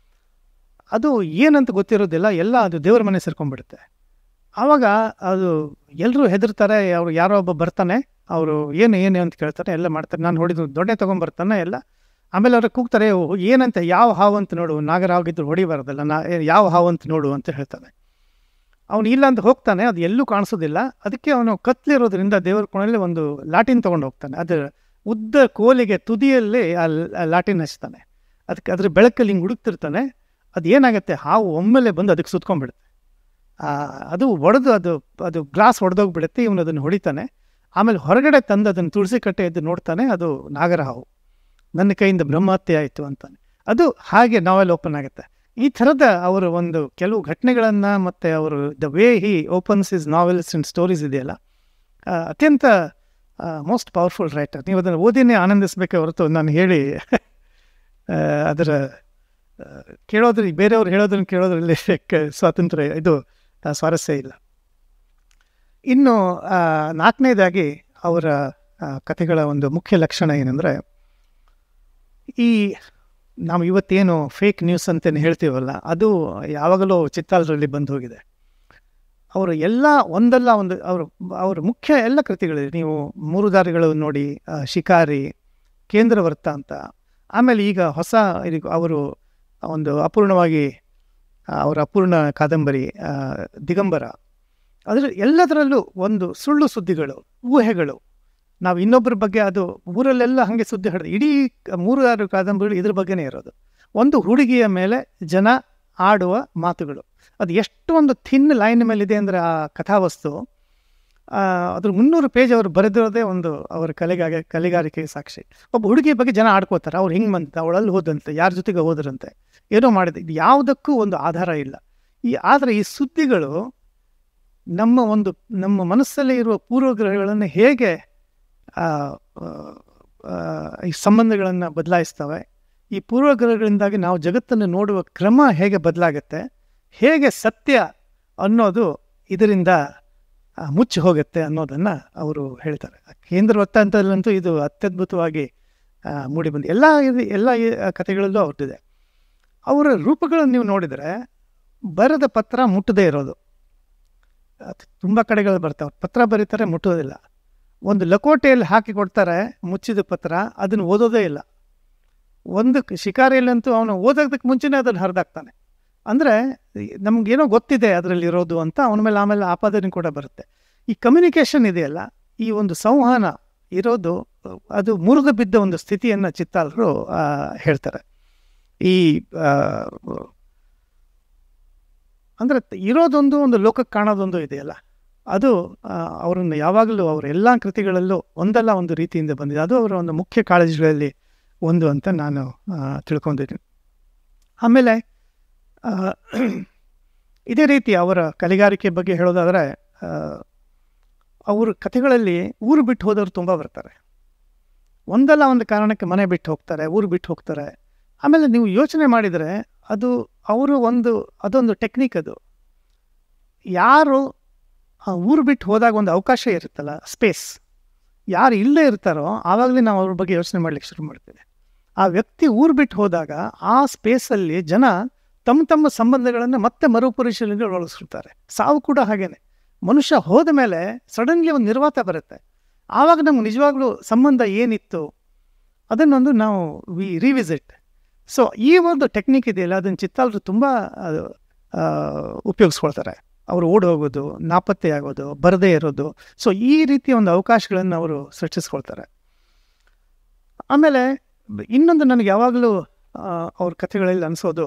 ಅದು ಏನಂತ ಗೊತ್ತಿರೋದಿಲ್ಲ ಎಲ್ಲ ಅದು ದೇವರ ಮನೆ ಸೇರ್ಕೊಂಡ್ಬಿಡುತ್ತೆ ಆವಾಗ ಅದು ಎಲ್ಲರೂ ಹೆದರ್ತಾರೆ ಅವರು ಯಾರೋ ಒಬ್ಬ ಬರ್ತಾನೆ ಅವರು ಏನು ಏನು ಅಂತ ಕೇಳ್ತಾರೆ ಎಲ್ಲ ಮಾಡ್ತಾರೆ ನಾನು ಹೊಡಿದು ದೊಡ್ಡ ತೊಗೊಂಬರ್ತಾನೆ ಎಲ್ಲ ಆಮೇಲೆ ಅವ್ರಿಗೆ ಕೂಗ್ತಾರೆ "ಓ, ಏನಂತ ಯಾವ ಹಾವು ಅಂತ ನೋಡು ನಾಗರಾಗಿದ್ರು ಹೊಡಿಬಾರ್ದಲ್ಲ ನಾ ಏ, ಯಾವ ಹಾವು ಅಂತ ನೋಡು ಅಂತ ಹೇಳ್ತಾನೆ ಅವನು ಇಲ್ಲ ಅಂತ ಹೋಗ್ತಾನೆ ಅದು ಎಲ್ಲೂ ಕಾಣಿಸೋದಿಲ್ಲ ಅದಕ್ಕೆ ಅವನು ಕತ್ಲಿರೋದ್ರಿಂದ ದೇವರ ಕೋಣಲ್ಲಿ ಒಂದು ಲಾಟಿನ್ ತೊಗೊಂಡು ಹೋಗ್ತಾನೆ ಅದರ ಉದ್ದ ಕೋಲಿಗೆ ತುದಿಯಲ್ಲಿ ಆ ಲ- ಆ ಲಾಟಿನ್ ಹಚ್ತಾನೆ ಅದಕ್ಕೆ ಅದ್ರ ಬೆಳಕಲ್ಲಿ ಹಿಂಗೆ ಹುಡುಕ್ತಿರ್ತಾನೆ ಅದು ಏನಾಗುತ್ತೆ ಹಾವು ಒಮ್ಮೆಲೆ ಬಂದು ಅದಕ್ಕೆ ಸುತ್ಕೊಂಡ್ಬಿಡುತ್ತೆ ಆ, ಅದು ಒಡೆದು ಅದು ಅದು ಗ್ಲಾಸ್ ಒಡೆದೋಗ್ಬಿಡುತ್ತೆ ಇವನು ಅದನ್ನು ಹೊಡಿತಾನೆ ಆಮೇಲೆ ಹೊರಗಡೆ ತಂದು ಅದನ್ನು ತುಳಸಿ ಕಟ್ಟೆ ಎದ್ದು ನೋಡ್ತಾನೆ ಅದು ನಾಗರ ಹಾವು ನನ್ನ ಕೈಯಿಂದ ಬ್ರಹ್ಮಹತ್ಯೆ ಆಯಿತು ಅಂತಾನೆ ಅದು ಹಾಗೆ ನಾವೆಲ್ ಓಪನ್ ಆಗುತ್ತೆ ಈ ಥರದ ಅವರ ಒಂದು ಕೆಲವು ಘಟನೆಗಳನ್ನು ಮತ್ತು ಅವರು the way he opens is novels and stories ಇದೆಯಲ್ಲ ಆ, ಅತ್ಯಂತ ಮೋಸ್ಟ್ ಪವರ್ಫುಲ್ ರೈಟರ್ ನೀವು ಅದನ್ನು ಓದಿನೇ ಆನಂದಿಸಬೇಕೆ ಹೊರತು ನಾನು ಹೇಳಿ ಆ, ಅದರ ಆ, ಕೇಳೋದ್ರ ಬೇರೆಯವ್ರು ಹೇಳೋದನ್ನು ಕೇಳೋದ್ರಲ್ಲಿ ಕ- ಸ್ವಾತಂತ್ರ್ಯ ಇದು ಆ, ಸ್ವಾರಸ್ಯ ಇಲ್ಲ ಇನ್ನು ಆ, ನಾಲ್ಕನೇದಾಗಿ ಅವರ ಆ, ಕಥೆಗಳ ಒಂದು ಮುಖ್ಯ ಲಕ್ಷಣ ಏನಂದರೆ ಈ ನಾವು ಇವತ್ತೇನು ಫೇಕ್ ನ್ಯೂಸ್ ಅಂತೇನು ಹೇಳ್ತೀವಲ್ಲ ಅದು ಯಾವಾಗಲೂ ಚಿತ್ತಾಲರಲ್ಲಿ ಬಂದು ಹೋಗಿದೆ ಅವರು ಎಲ್ಲ ಒಂದಲ್ಲ ಒಂದು ಅವರು ಅವರ ಮುಖ್ಯ ಎಲ್ಲ ಕೃತಿಗಳಿವೆ ನೀವು ಮೂರು ದಾರಿಗಳು ನೋಡಿ ಆ, ಶಿಕಾರಿ ಕೇಂದ್ರ ವೃತ್ತ ಅಂತ ಆಮೇಲೆ ಈಗ ಹೊಸ ಇದು ಅವರು ಒಂದು ಅಪೂರ್ಣವಾಗಿ ಆ, ಅವರ ಅಪೂರ್ಣ ಕಾದಂಬರಿ ಆ, ದಿಗಂಬರ ಅದರ ಎಲ್ಲದರಲ್ಲೂ ಒಂದು ಸುಳ್ಳು ಸುದ್ದಿಗಳು ಊಹೆಗಳು ನಾವು ಇನ್ನೊಬ್ಬರ ಬಗ್ಗೆ ಅದು ಊರಲ್ಲೆಲ್ಲ ಹಾಗೆ ಸುದ್ದಿ ಹರಿದು ಇಡೀ ಕ- ಮೂರು ಆರು ಕಾದಂಬರಿಗಳು ಇದ್ರ ಬಗ್ಗೆನೇ ಇರೋದು ಒಂದು ಹುಡುಗಿಯ ಮೇಲೆ ಜನ ಆಡುವ ಮಾತುಗಳು ಅದು ಎಷ್ಟು ಒಂದು ಥಿನ್ ಲೈನ್ ಮೇಲೆ ಇದೆ ಅಂದರೆ ಆ ಕಥಾವಸ್ತು ಆ, ಅದ್ರ ಮುನ್ನೂರು ಪೇಜ್ ಅವರು ಬರೆದಿರೋದೇ ಒಂದು ಅವರ ಕಲೆಗಾಗೆ ಕಲೆಗಾರಿಕೆಗೆ ಸಾಕ್ಷಿ ಒಬ್ಬ ಹುಡುಗಿಯ ಬಗ್ಗೆ ಜನ ಆಡ್ಕೋತಾರೆ ಅವ್ರು ಹಿಂಗೆ ಬಂತ ಅವಳಲ್ಲಿ ಹೋದಂತೆ ಯಾರ ಜೊತೆಗೆ ಹೋದ್ರಂತೆ ಏನೋ ಮಾಡಿದೆ ಇದು ಯಾವುದಕ್ಕೂ ಒಂದು ಆಧಾರ ಇಲ್ಲ ಈ ಆದರೆ ಈ ಸುದ್ದಿಗಳು ನಮ್ಮ ಒಂದು ನಮ್ಮ ಮನಸ್ಸಲ್ಲಿ ಇರುವ ಪೂರ್ವಗ್ರಹಗಳನ್ನು ಹೇಗೆ ಆ, ಆ, ಆ, ಈ ಸಂಬಂಧಗಳನ್ನು ಬದಲಾಯಿಸ್ತವೆ ಈ ಪೂರ್ವಗ್ರಹಗಳಿಂದಾಗಿ ನಾವು ಜಗತ್ತನ್ನು ನೋಡುವ ಕ್ರಮ ಹೇಗೆ ಬದಲಾಗುತ್ತೆ ಹೇಗೆ ಸತ್ಯ ಅನ್ನೋದು ಇದರಿಂದ ಆ, ಮುಚ್ಚಿ ಹೋಗುತ್ತೆ ಅನ್ನೋದನ್ನು ಅವರು ಹೇಳ್ತಾರೆ ಕೇಂದ್ರ ವೃತ್ತಾಂತದಲ್ಲಂತೂ ಇದು ಅತ್ಯದ್ಭುತವಾಗಿ ಆ, ಮೂಡಿಬಂದು ಎಲ್ಲ ಇದು ಎಲ್ಲ ಈ ಕಥೆಗಳಲ್ಲೂ ಅವ್ರದ್ದಿದೆ ಅವರ ರೂಪಗಳನ್ನು ನೀವು ನೋಡಿದರೆ ಬರೆದ ಪತ್ರ ಮುಟ್ಟದೇ ಇರೋದು ತುಂಬ ಕಡೆಗಳು ಬರ್ತಾವೆ ಪತ್ರ ಬರೀತಾರೆ ಮುಟ್ಟೋದಿಲ್ಲ ಒಂದು ಲಕೋಟೆಯಲ್ಲಿ ಹಾಕಿ ಕೊಡ್ತಾರೆ ಮುಚ್ಚಿದ ಪತ್ರ ಅದನ್ನು ಓದೋದೇ ಇಲ್ಲ ಒಂದು ಕ- ಶಿಕಾರಿಯಲ್ಲಂತೂ ಅವನು ಓದೋದಕ್ಕೆ ಮುಂಚೆನೇ ಅದನ್ನು ಹರಿದಾಕ್ತಾನೆ ಅಂದರೆ ನಮಗೇನೋ ಗೊತ್ತಿದೆ ಅದರಲ್ಲಿ ಇರೋದು ಅಂತ ಅವನ ಮೇಲೆ ಆಮೇಲೆ ಆಪಾದನೆ ಕೂಡ ಬರುತ್ತೆ ಈ ಕಮ್ಯುನಿಕೇಷನ್ ಇದೆಯಲ್ಲ ಈ ಒಂದು ಸಂವಹನ ಇರೋದು ಅದು ಮುರಿದು ಬಿದ್ದ ಒಂದು ಸ್ಥಿತಿಯನ್ನು ಚಿತ್ತಾಲರು ಆ, ಹೇಳ್ತಾರೆ ಈ ಆ, ಅಂದರೆ ಇರೋದೊಂದು ಒಂದು ಲೋಕಕ್ಕೆ ಕಾಣೋದೊಂದು ಇದೆಯಲ್ಲ ಅದು ಆ, ಅವರನ್ನು ಯಾವಾಗಲೂ ಅವರ ಎಲ್ಲ ಕೃತಿಗಳಲ್ಲೂ ಒಂದಲ್ಲ ಒಂದು ರೀತಿಯಿಂದ ಬಂದಿದೆ ಅದು ಅವರ ಒಂದು ಮುಖ್ಯ ಕಾಳಜಿಗಳಲ್ಲಿ ಒಂದು ಅಂತ ನಾನು ಆ, ತಿಳ್ಕೊಂಡಿದ್ದೀನಿ ಆಮೇಲೆ ಆ, ಇದೇ ರೀತಿ ಅವರ ಕಲೆಗಾರಿಕೆ ಬಗ್ಗೆ ಹೇಳೋದಾದರೆ ಆ, ಅವ್ರ ಕಥೆಗಳಲ್ಲಿ ಊರು ಬಿಟ್ಟು ಹೋದವರು ತುಂಬ ಬರ್ತಾರೆ ಒಂದಲ್ಲ ಒಂದು ಕಾರಣಕ್ಕೆ ಮನೆ ಬಿಟ್ಟು ಹೋಗ್ತಾರೆ ಊರು ಬಿಟ್ಟು ಹೋಗ್ತಾರೆ ಆಮೇಲೆ ನೀವು ಯೋಚನೆ ಮಾಡಿದರೆ ಅದು ಅವರು ಒಂದು ಅದೊಂದು ಟೆಕ್ನಿಕ್ ಅದು ಯಾರು ಆ ಊರು ಬಿಟ್ಟು ಹೋದಾಗ ಒಂದು ಅವಕಾಶ ಇರುತ್ತಲ್ಲ ಸ್ಪೇಸ್ ಯಾರು ಇಲ್ಲೇ ಇರ್ತಾರೋ ಆವಾಗಲೇ ನಾವು ಅವ್ರ ಬಗ್ಗೆ ಯೋಚನೆ ಮಾಡ್ಲಿಕ್ಕೆ ಶುರು ಮಾಡ್ತೇವೆ ಆ ವ್ಯಕ್ತಿ ಊರು ಬಿಟ್ಟು ಹೋದಾಗ ಆ ಸ್ಪೇಸಲ್ಲಿ ಜನ ತಮ್ಮ ತಮ್ಮ ಸಂಬಂಧಗಳನ್ನು ಮತ್ತೆ ಮರುಪರಿಶೀಲನೆಗೆ ಒಳಗಿಸ್ಕೊಳ್ತಾರೆ ಸಾವು ಕೂಡ ಹಾಗೇನೆ ಮನುಷ್ಯ ಹೋದ ಮೇಲೆ ಸಡನ್ಲಿ ಒಂದು ನಿರ್ವಾತ ಬರುತ್ತೆ ಆವಾಗ ನಮ್ಗೆ ನಿಜವಾಗ್ಲೂ ಸಂಬಂಧ ಏನಿತ್ತು ಅದನ್ನೊಂದು ನಾವು ವಿ ರಿವಿಸಿಟ್ ಸೊ ಈ ಒಂದು ಟೆಕ್ನಿಕ್ ಇದೆಯಲ್ಲ ಅದನ್ನು ಚಿತ್ತಾಲರು ತುಂಬ ಅದು, ಆ, ಉಪಯೋಗಿಸ್ಕೊಳ್ತಾರೆ ಅವರು ಓಡಿ ಹೋಗೋದು ನಾಪತ್ತೆ ಆಗೋದು ಬರದೇ ಇರೋದು ಸೊ ಈ ರೀತಿಯ ಒಂದು ಅವಕಾಶಗಳನ್ನು ಅವರು ಸೃಷ್ಟಿಸ್ಕೊಳ್ತಾರೆ ಆಮೇಲೆ ಬ- ಇನ್ನೊಂದು ನನಗೆ ಯಾವಾಗಲೂ ಆ, ಅವ್ರ ಕಥೆಗಳಲ್ಲಿ ಅನಿಸೋದು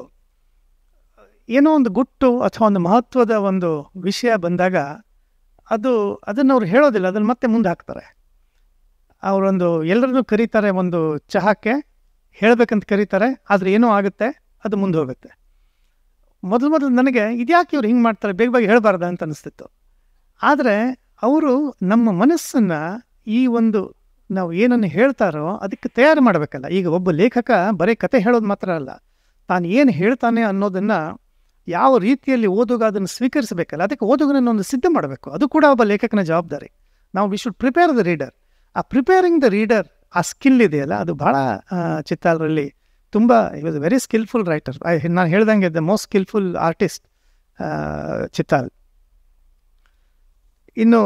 ಏನೋ ಒಂದು ಗುಟ್ಟು ಅಥವಾ ಒಂದು ಮಹತ್ವದ ಒಂದು ವಿಷಯ ಬಂದಾಗ ಅದು ಅದನ್ನು ಅವ್ರು ಹೇಳೋದಿಲ್ಲ ಅದನ್ನು ಮತ್ತೆ ಮುಂದೆ ಹಾಕ್ತಾರೆ ಅವರೊಂದು ಎಲ್ಲರನ್ನೂ ಕರೀತಾರೆ ಒಂದು ಚಹಾಕ್ಕೆ ಹೇಳಬೇಕಂತ ಕರೀತಾರೆ ಆದರೆ ಏನೋ ಆಗುತ್ತೆ ಅದು ಮುಂದೆ ಹೋಗುತ್ತೆ ಮೊದಲು ಮೊದಲು ನನಗೆ ಇದ್ಯಾಕೆ ಇವ್ರು ಹಿಂಗೆ ಮಾಡ್ತಾರೆ ಬೇಗ ಬೇಗ ಹೇಳಬಾರ್ದ ಅಂತ ಅನಿಸ್ತಿತ್ತು ಆದರೆ ಅವರು ನಮ್ಮ ಮನಸ್ಸನ್ನು ಈ ಒಂದು ನಾವು ಏನನ್ನು ಹೇಳ್ತಾರೋ ಅದಕ್ಕೆ ತಯಾರು ಮಾಡಬೇಕಲ್ಲ ಈಗ ಒಬ್ಬ ಲೇಖಕ ಬರೀ ಕತೆ ಹೇಳೋದು ಮಾತ್ರ ಅಲ್ಲ ತಾನು ಏನು ಹೇಳ್ತಾನೆ ಅನ್ನೋದನ್ನು ಯಾವ ರೀತಿಯಲ್ಲಿ ಓದುಗ ಅದನ್ನು ಸ್ವೀಕರಿಸಬೇಕಲ್ಲ ಅದಕ್ಕೆ ಓದುಗನನ್ನು ಒಂದು ಸಿದ್ಧ ಮಾಡಬೇಕು ಅದು ಕೂಡ ಒಬ್ಬ ಲೇಖಕನ ಜವಾಬ್ದಾರಿ ನಾವು we should prepare the reader ಆ ಪ್ರಿಪೇರಿಂಗ್ ದ ರೀಡರ್ ಆ ಸ್ಕಿಲ್ ಇದೆಯಲ್ಲ ಅದು ಭಾಳ ಚಿತ್ತಾಲರಲ್ಲಿ ತುಂಬ he was very skillful writer ನಾನು ಹೇಳ್ದಂಗೆ the most skillful artist Chittal ಇನ್ನು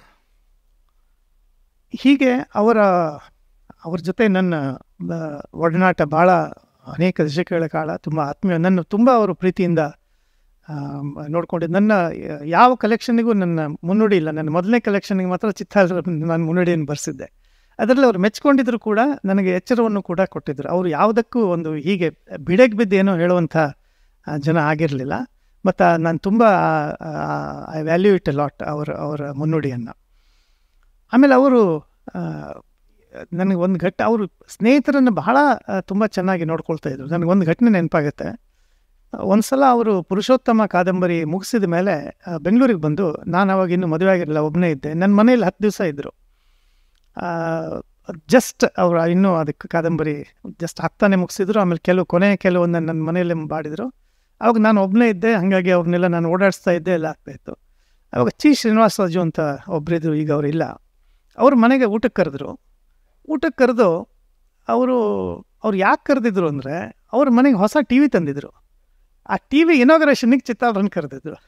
ಹೀಗೆ ಅವರ ಅವ್ರ ಜೊತೆ ನನ್ನ ಆ, ಒಡನಾಟ ಭಾಳ ಅನೇಕ ದಶಕಗಳ ಕಾಲ ತುಂಬ ಆತ್ಮೀಯ ನನ್ನ ತುಂಬ ಅವರು ಪ್ರೀತಿಯಿಂದ ಆ, ನೋಡ್ಕೊಂಡಿದ್ದು ನನ್ನ ಯಾವ ಕಲೆಕ್ಷನ್ನಿಗೂ ನನ್ನ ಮುನ್ನುಡಿ ಇಲ್ಲ ನನ್ನ ಮೊದಲನೇ ಕಲೆಕ್ಷನ್ಗೆ ಮಾತ್ರ ಚಿತ್ತಾರ ನಾನು ಮುನ್ನುಡಿಯನ್ನು ಬರೆಸಿದ್ದೆ ಅದರಲ್ಲಿ ಅವ್ರು ಮೆಚ್ಕೊಂಡಿದ್ರು ಕೂಡ ನನಗೆ ಎಚ್ಚರವನ್ನು ಕೂಡ ಕೊಟ್ಟಿದ್ದರು ಅವರು ಯಾವುದಕ್ಕೂ ಒಂದು ಹೀಗೆ ಬಿಡೆಗೆ ಬಿದ್ದು ಏನೋ ಹೇಳುವಂಥ ಆ, ಜನ ಆಗಿರಲಿಲ್ಲ ಮತ್ತು ನಾನು ತುಂಬ I value it a lot ಅವರ ಅವರ ಮುನ್ನುಡಿಯನ್ನು ಆಮೇಲೆ ಅವರು ನನಗೆ ಒಂದು ಘಟ್ಟ ಅವರು ಸ್ನೇಹಿತರನ್ನು ಬಹಳ ತುಂಬ ಚೆನ್ನಾಗಿ ನೋಡ್ಕೊಳ್ತಾ ಇದ್ರು ನನಗೆ ಒಂದು ಘಟನೆ ನೆನಪಾಗುತ್ತೆ ಒಂದು ಸಲ ಅವರು ಪುರುಷೋತ್ತಮ ಕಾದಂಬರಿ ಮುಗಿಸಿದ ಮೇಲೆ ಆ, ಬೆಂಗಳೂರಿಗೆ ಬಂದು ನಾನು ಅವಾಗ ಇನ್ನೂ ಮದುವೆ ಆಗಿರಲಿಲ್ಲ ಒಬ್ಬನೇ ಇದ್ದೆ ನನ್ನ ಮನೇಲಿ ಹತ್ತು ದಿವಸ ಇದ್ದರು ಜಸ್ಟ್ ಅವರು ಇನ್ನೂ ಅದಕ್ಕೆ ಕಾದಂಬರಿ ಜಸ್ಟ್ ಹತ್ತಾನೆ ಮುಗಿಸಿದ್ರು ಆಮೇಲೆ ಕೆಲವು ಕೊನೆಯ ಕೆಲವೊಂದು ನನ್ನ ಮನೆಯಲ್ಲೇ ಮಾಡಿದರು ಅವಾಗ ನಾನು ಒಬ್ಬನೇ ಇದ್ದೆ ಹಾಗಾಗಿ ಅವ್ರನ್ನೆಲ್ಲ ನಾನು ಓಡಾಡಿಸ್ತಾ ಇದ್ದೆ ಎಲ್ಲ ಆಗ್ತಾಯಿತ್ತು ಅವಾಗ ಚಿ ಶ್ರೀನಿವಾಸ ರಾಜು ಅಂತ ಒಬ್ಬರಿದ್ರು ಈಗ ಅವರಿಲ್ಲ ಅವ್ರ ಮನೆಗೆ ಊಟಕ್ಕೆ ಕರೆದ್ರು ಊಟಕ್ಕೆ ಕರೆದು ಅವರು ಅವ್ರು ಯಾಕೆ ಕರೆದಿದ್ರು ಅಂದರೆ ಅವ್ರ ಮನೆಗೆ ಹೊಸ ಟಿ ವಿ ತಂದಿದ್ರು ಆ ಟಿ ವಿ ಇನಾಗ್ರೇಷನ್ಗೆ ಚಿತ್ತಾಳ್ರನ್ನ ಕರೆದಿದ್ರು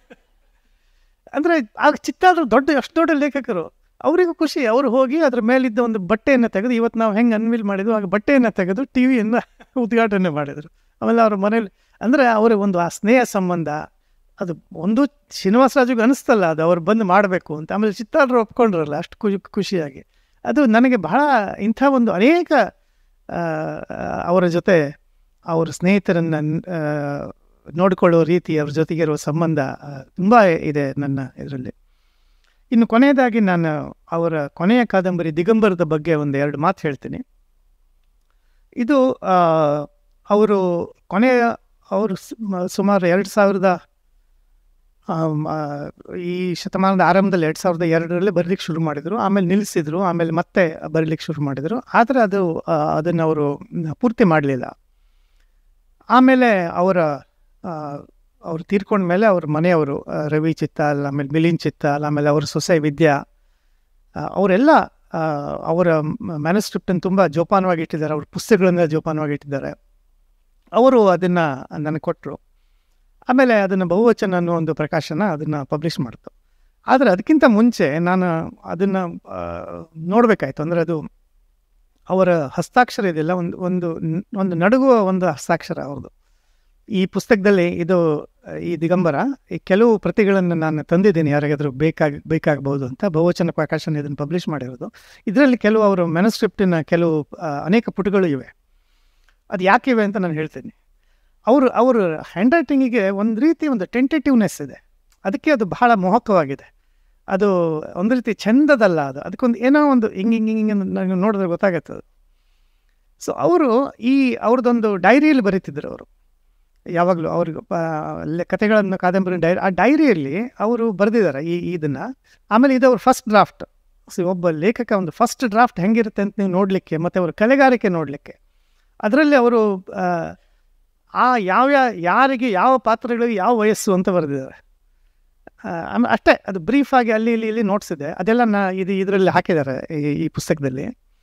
ಅಂದರೆ ಆಗ ಚಿತ್ತಾಳ್ರು ದೊಡ್ಡ ಅಷ್ಟು ದೊಡ್ಡ ಲೇಖಕರು ಅವರಿಗೂ ಖುಷಿ ಅವರು ಹೋಗಿ ಅದ್ರ ಮೇಲಿದ್ದ ಒಂದು ಬಟ್ಟೆಯನ್ನು ತೆಗೆದು ಇವತ್ತು ನಾವು ಹೆಂಗೆ ಅನ್ವಿಲ್ ಮಾಡಿದ್ವು ಆಗ ಬಟ್ಟೆಯನ್ನು ತೆಗೆದು ಟಿ ವಿಯನ್ನು ಉದ್ಘಾಟನೆ ಮಾಡಿದರು ಆಮೇಲೆ ಅವ್ರ ಮನೇಲಿ ಅಂದರೆ ಅವರ ಒಂದು ಆ ಸ್ನೇಹ ಸಂಬಂಧ ಅದು ಒಂದು ಶ್ರೀನಿವಾಸ ರಾಜುಗೆ ಅನಿಸ್ತಲ್ಲ ಅದು ಅವ್ರು ಬಂದು ಮಾಡಬೇಕು ಅಂತ ಆಮೇಲೆ ಚಿತ್ತಾಳ್ರು ಒಪ್ಕೊಂಡ್ರಲ್ಲ ಅಷ್ಟು ಖುಷಿ ಖುಷಿಯಾಗಿ ಅದು ನನಗೆ ಬಹಳ ಇಂಥ ಒಂದು ಅನೇಕ ಆ, ಅವರ ಜೊತೆ ಅವರ ಸ್ನೇಹಿತರನ್ನು ನೋಡಿಕೊಳ್ಳೋ ರೀತಿ ಅವ್ರ ಜೊತೆಗೆ ಇರುವ ಸಂಬಂಧ ತುಂಬ ಇದೆ ನನ್ನ ಇದರಲ್ಲಿ ಇನ್ನು ಕೊನೆಯದಾಗಿ ನಾನು ಅವರ ಕೊನೆಯ ಕಾದಂಬರಿ ದಿಗಂಬರದ ಬಗ್ಗೆ ಒಂದು ಎರಡು ಮಾತು ಹೇಳ್ತೀನಿ ಇದು ಆ, ಅವರು ಕೊನೆಯ ಅವರು ಸು- ಸುಮಾರು ಎರಡು ಸಾವಿರದ ಆಮ್, ಆ, ಈ ಶತಮಾನದ ಆರಂಭದಲ್ಲಿ ಎರಡು ಸಾವಿರದ ಎರಡರಲ್ಲಿ ಬರಲಿಕ್ಕೆ ಶುರು ಮಾಡಿದರು ಆಮೇಲೆ ನಿಲ್ಲಿಸಿದ್ರು ಆಮೇಲೆ ಮತ್ತೆ ಬರಲಿಕ್ಕೆ ಶುರು ಮಾಡಿದರು ಆದರೆ ಅದು ಅದನ್ನು ಅವರು ಪೂರ್ತಿ ಮಾಡಲಿಲ್ಲ ಆಮೇಲೆ ಅವರ ಆ, ಅವ್ರು ತೀರ್ಕೊಂಡ ಮೇಲೆ ಅವ್ರ ಮನೆಯವರು ಆ, ರವಿ ಚಿತ್ತಾಲ್ ಆಮೇಲೆ ಮಿಲಿನ್ ಚಿತ್ತಾಲ್ ಆಮೇಲೆ ಅವ್ರ ಸೊಸೆ ವಿದ್ಯಾ ಆ, ಅವರೆಲ್ಲ ಆ, ಅವರ ಮ್ಯಾನುಸ್ಕ್ರಿಪ್ಟನ್ನು ತುಂಬ ಜೋಪಾನವಾಗಿ ಇಟ್ಟಿದ್ದಾರೆ ಅವ್ರ ಪುಸ್ತಕಗಳನ್ನ ಜೋಪಾನವಾಗಿ ಇಟ್ಟಿದ್ದಾರೆ ಅವರು ಅದನ್ನು ನನಗೆ ಕೊಟ್ಟರು ಆಮೇಲೆ ಅದನ್ನು ಬಹುವಚನ ಅನ್ನೋ ಒಂದು ಪ್ರಕಾಶನ ಅದನ್ನು ಪಬ್ಲಿಷ್ ಮಾಡ್ತು ಆದರೆ ಅದಕ್ಕಿಂತ ಮುಂಚೆ ನಾನು ಅದನ್ನು ನೋಡಬೇಕಾಯ್ತು ಅಂದರೆ ಅದು ಅವರ ಹಸ್ತಾಕ್ಷರ ಇದೆಯಲ್ಲ ಒಂದು ಒಂದು ನ್- ಒಂದು ನಡುಗುವ ಒಂದು ಹಸ್ತಾಕ್ಷರ ಅವ್ರದ್ದು ಈ ಪುಸ್ತಕದಲ್ಲಿ ಇದು ಆ, ಈ ದಿಗಂಬರ ಈ ಕೆಲವು ಪ್ರತಿಗಳನ್ನು ನಾನು ತಂದಿದ್ದೀನಿ ಯಾರಿಗಾದ್ರೂ ಬೇಕಾಗಿ ಬೇಕಾಗಬಹುದು ಅಂತ ಬಹುವಚನ ಪ್ರಕಾಶನ ಇದನ್ನು ಪಬ್ಲಿಷ್ ಮಾಡಿರೋದು ಇದರಲ್ಲಿ ಕೆಲವು ಅವರ ಮೆನಸ್ಕ್ರಿಪ್ಟಿನ ಕೆಲವು ಆ, ಅನೇಕ ಪುಟಗಳು ಇವೆ ಅದು ಯಾಕಿವೆ ಅಂತ ನಾನು ಹೇಳ್ತೀನಿ ಅವರು ಅವರು ಹ್ಯಾಂಡ್ ರೈಟಿಂಗಿಗೆ ಒಂದು ರೀತಿ ಒಂದು ಟೆಂಟೇಟಿವ್ನೆಸ್ ಇದೆ ಅದಕ್ಕೆ ಅದು ಬಹಳ ಮೋಹಕವಾಗಿದೆ ಅದು ಒಂದು ರೀತಿ ಚಂದದಲ್ಲ ಅದು ಅದಕ್ಕೊಂದು ಏನೋ ಒಂದು ಹಿಂಗೆ ಹಿಂಗೆ ಹಿಂಗೆ ನನಗೆ ನೋಡಿದ್ರೆ ಗೊತ್ತಾಗತ್ತೆ ಅದು ಸೊ ಅವರು ಈ ಅವ್ರದ್ದೊಂದು ಡೈರಿಯಲ್ಲಿ ಬರೀತಿದ್ರು ಅವರು ಯಾವಾಗಲೂ ಅವ್ರಿಗೆ ಕತೆಗಳನ್ನು ಕಾದಂಬರಿ ಡೈರಿ ಆ ಡೈರಿಯಲ್ಲಿ ಅವರು ಬರೆದಿದ್ದಾರೆ ಈ ಇದನ್ನು ಆಮೇಲೆ ಇದು ಅವ್ರ ಫಸ್ಟ್ ಡ್ರಾಫ್ಟ್ ಸೊ ಒಬ್ಬ ಲೇಖಕ ಒಂದು ಫಸ್ಟ್ ಡ್ರಾಫ್ಟ್ ಹೆಂಗಿರುತ್ತೆ ಅಂತ ನೀವು ನೋಡಲಿಕ್ಕೆ ಮತ್ತು ಅವ್ರ ಕಲೆಗಾರಿಕೆ ನೋಡಲಿಕ್ಕೆ ಅದರಲ್ಲಿ ಅವರು ಆ, ಆ ಯಾವ್ಯಾವ ಯಾರಿಗೆ ಯಾವ ಪಾತ್ರಗಳಿಗೆ ಯಾವ ವಯಸ್ಸು ಅಂತ ಬರೆದಿದ್ದಾರೆ ಆ, ಆಮೇಲೆ ಅಷ್ಟೇ ಅದು ಬ್ರೀಫಾಗಿ ಅಲ್ಲಿ ಇಲ್ಲಿ ಇಲ್ಲಿ ನೋಟ್ಸ್ ಇದೆ ಅದೆಲ್ಲ ನಾ ಇದು ಇದರಲ್ಲಿ ಹಾಕಿದ್ದಾರೆ ಈ ಈ ಪುಸ್ತಕದಲ್ಲಿ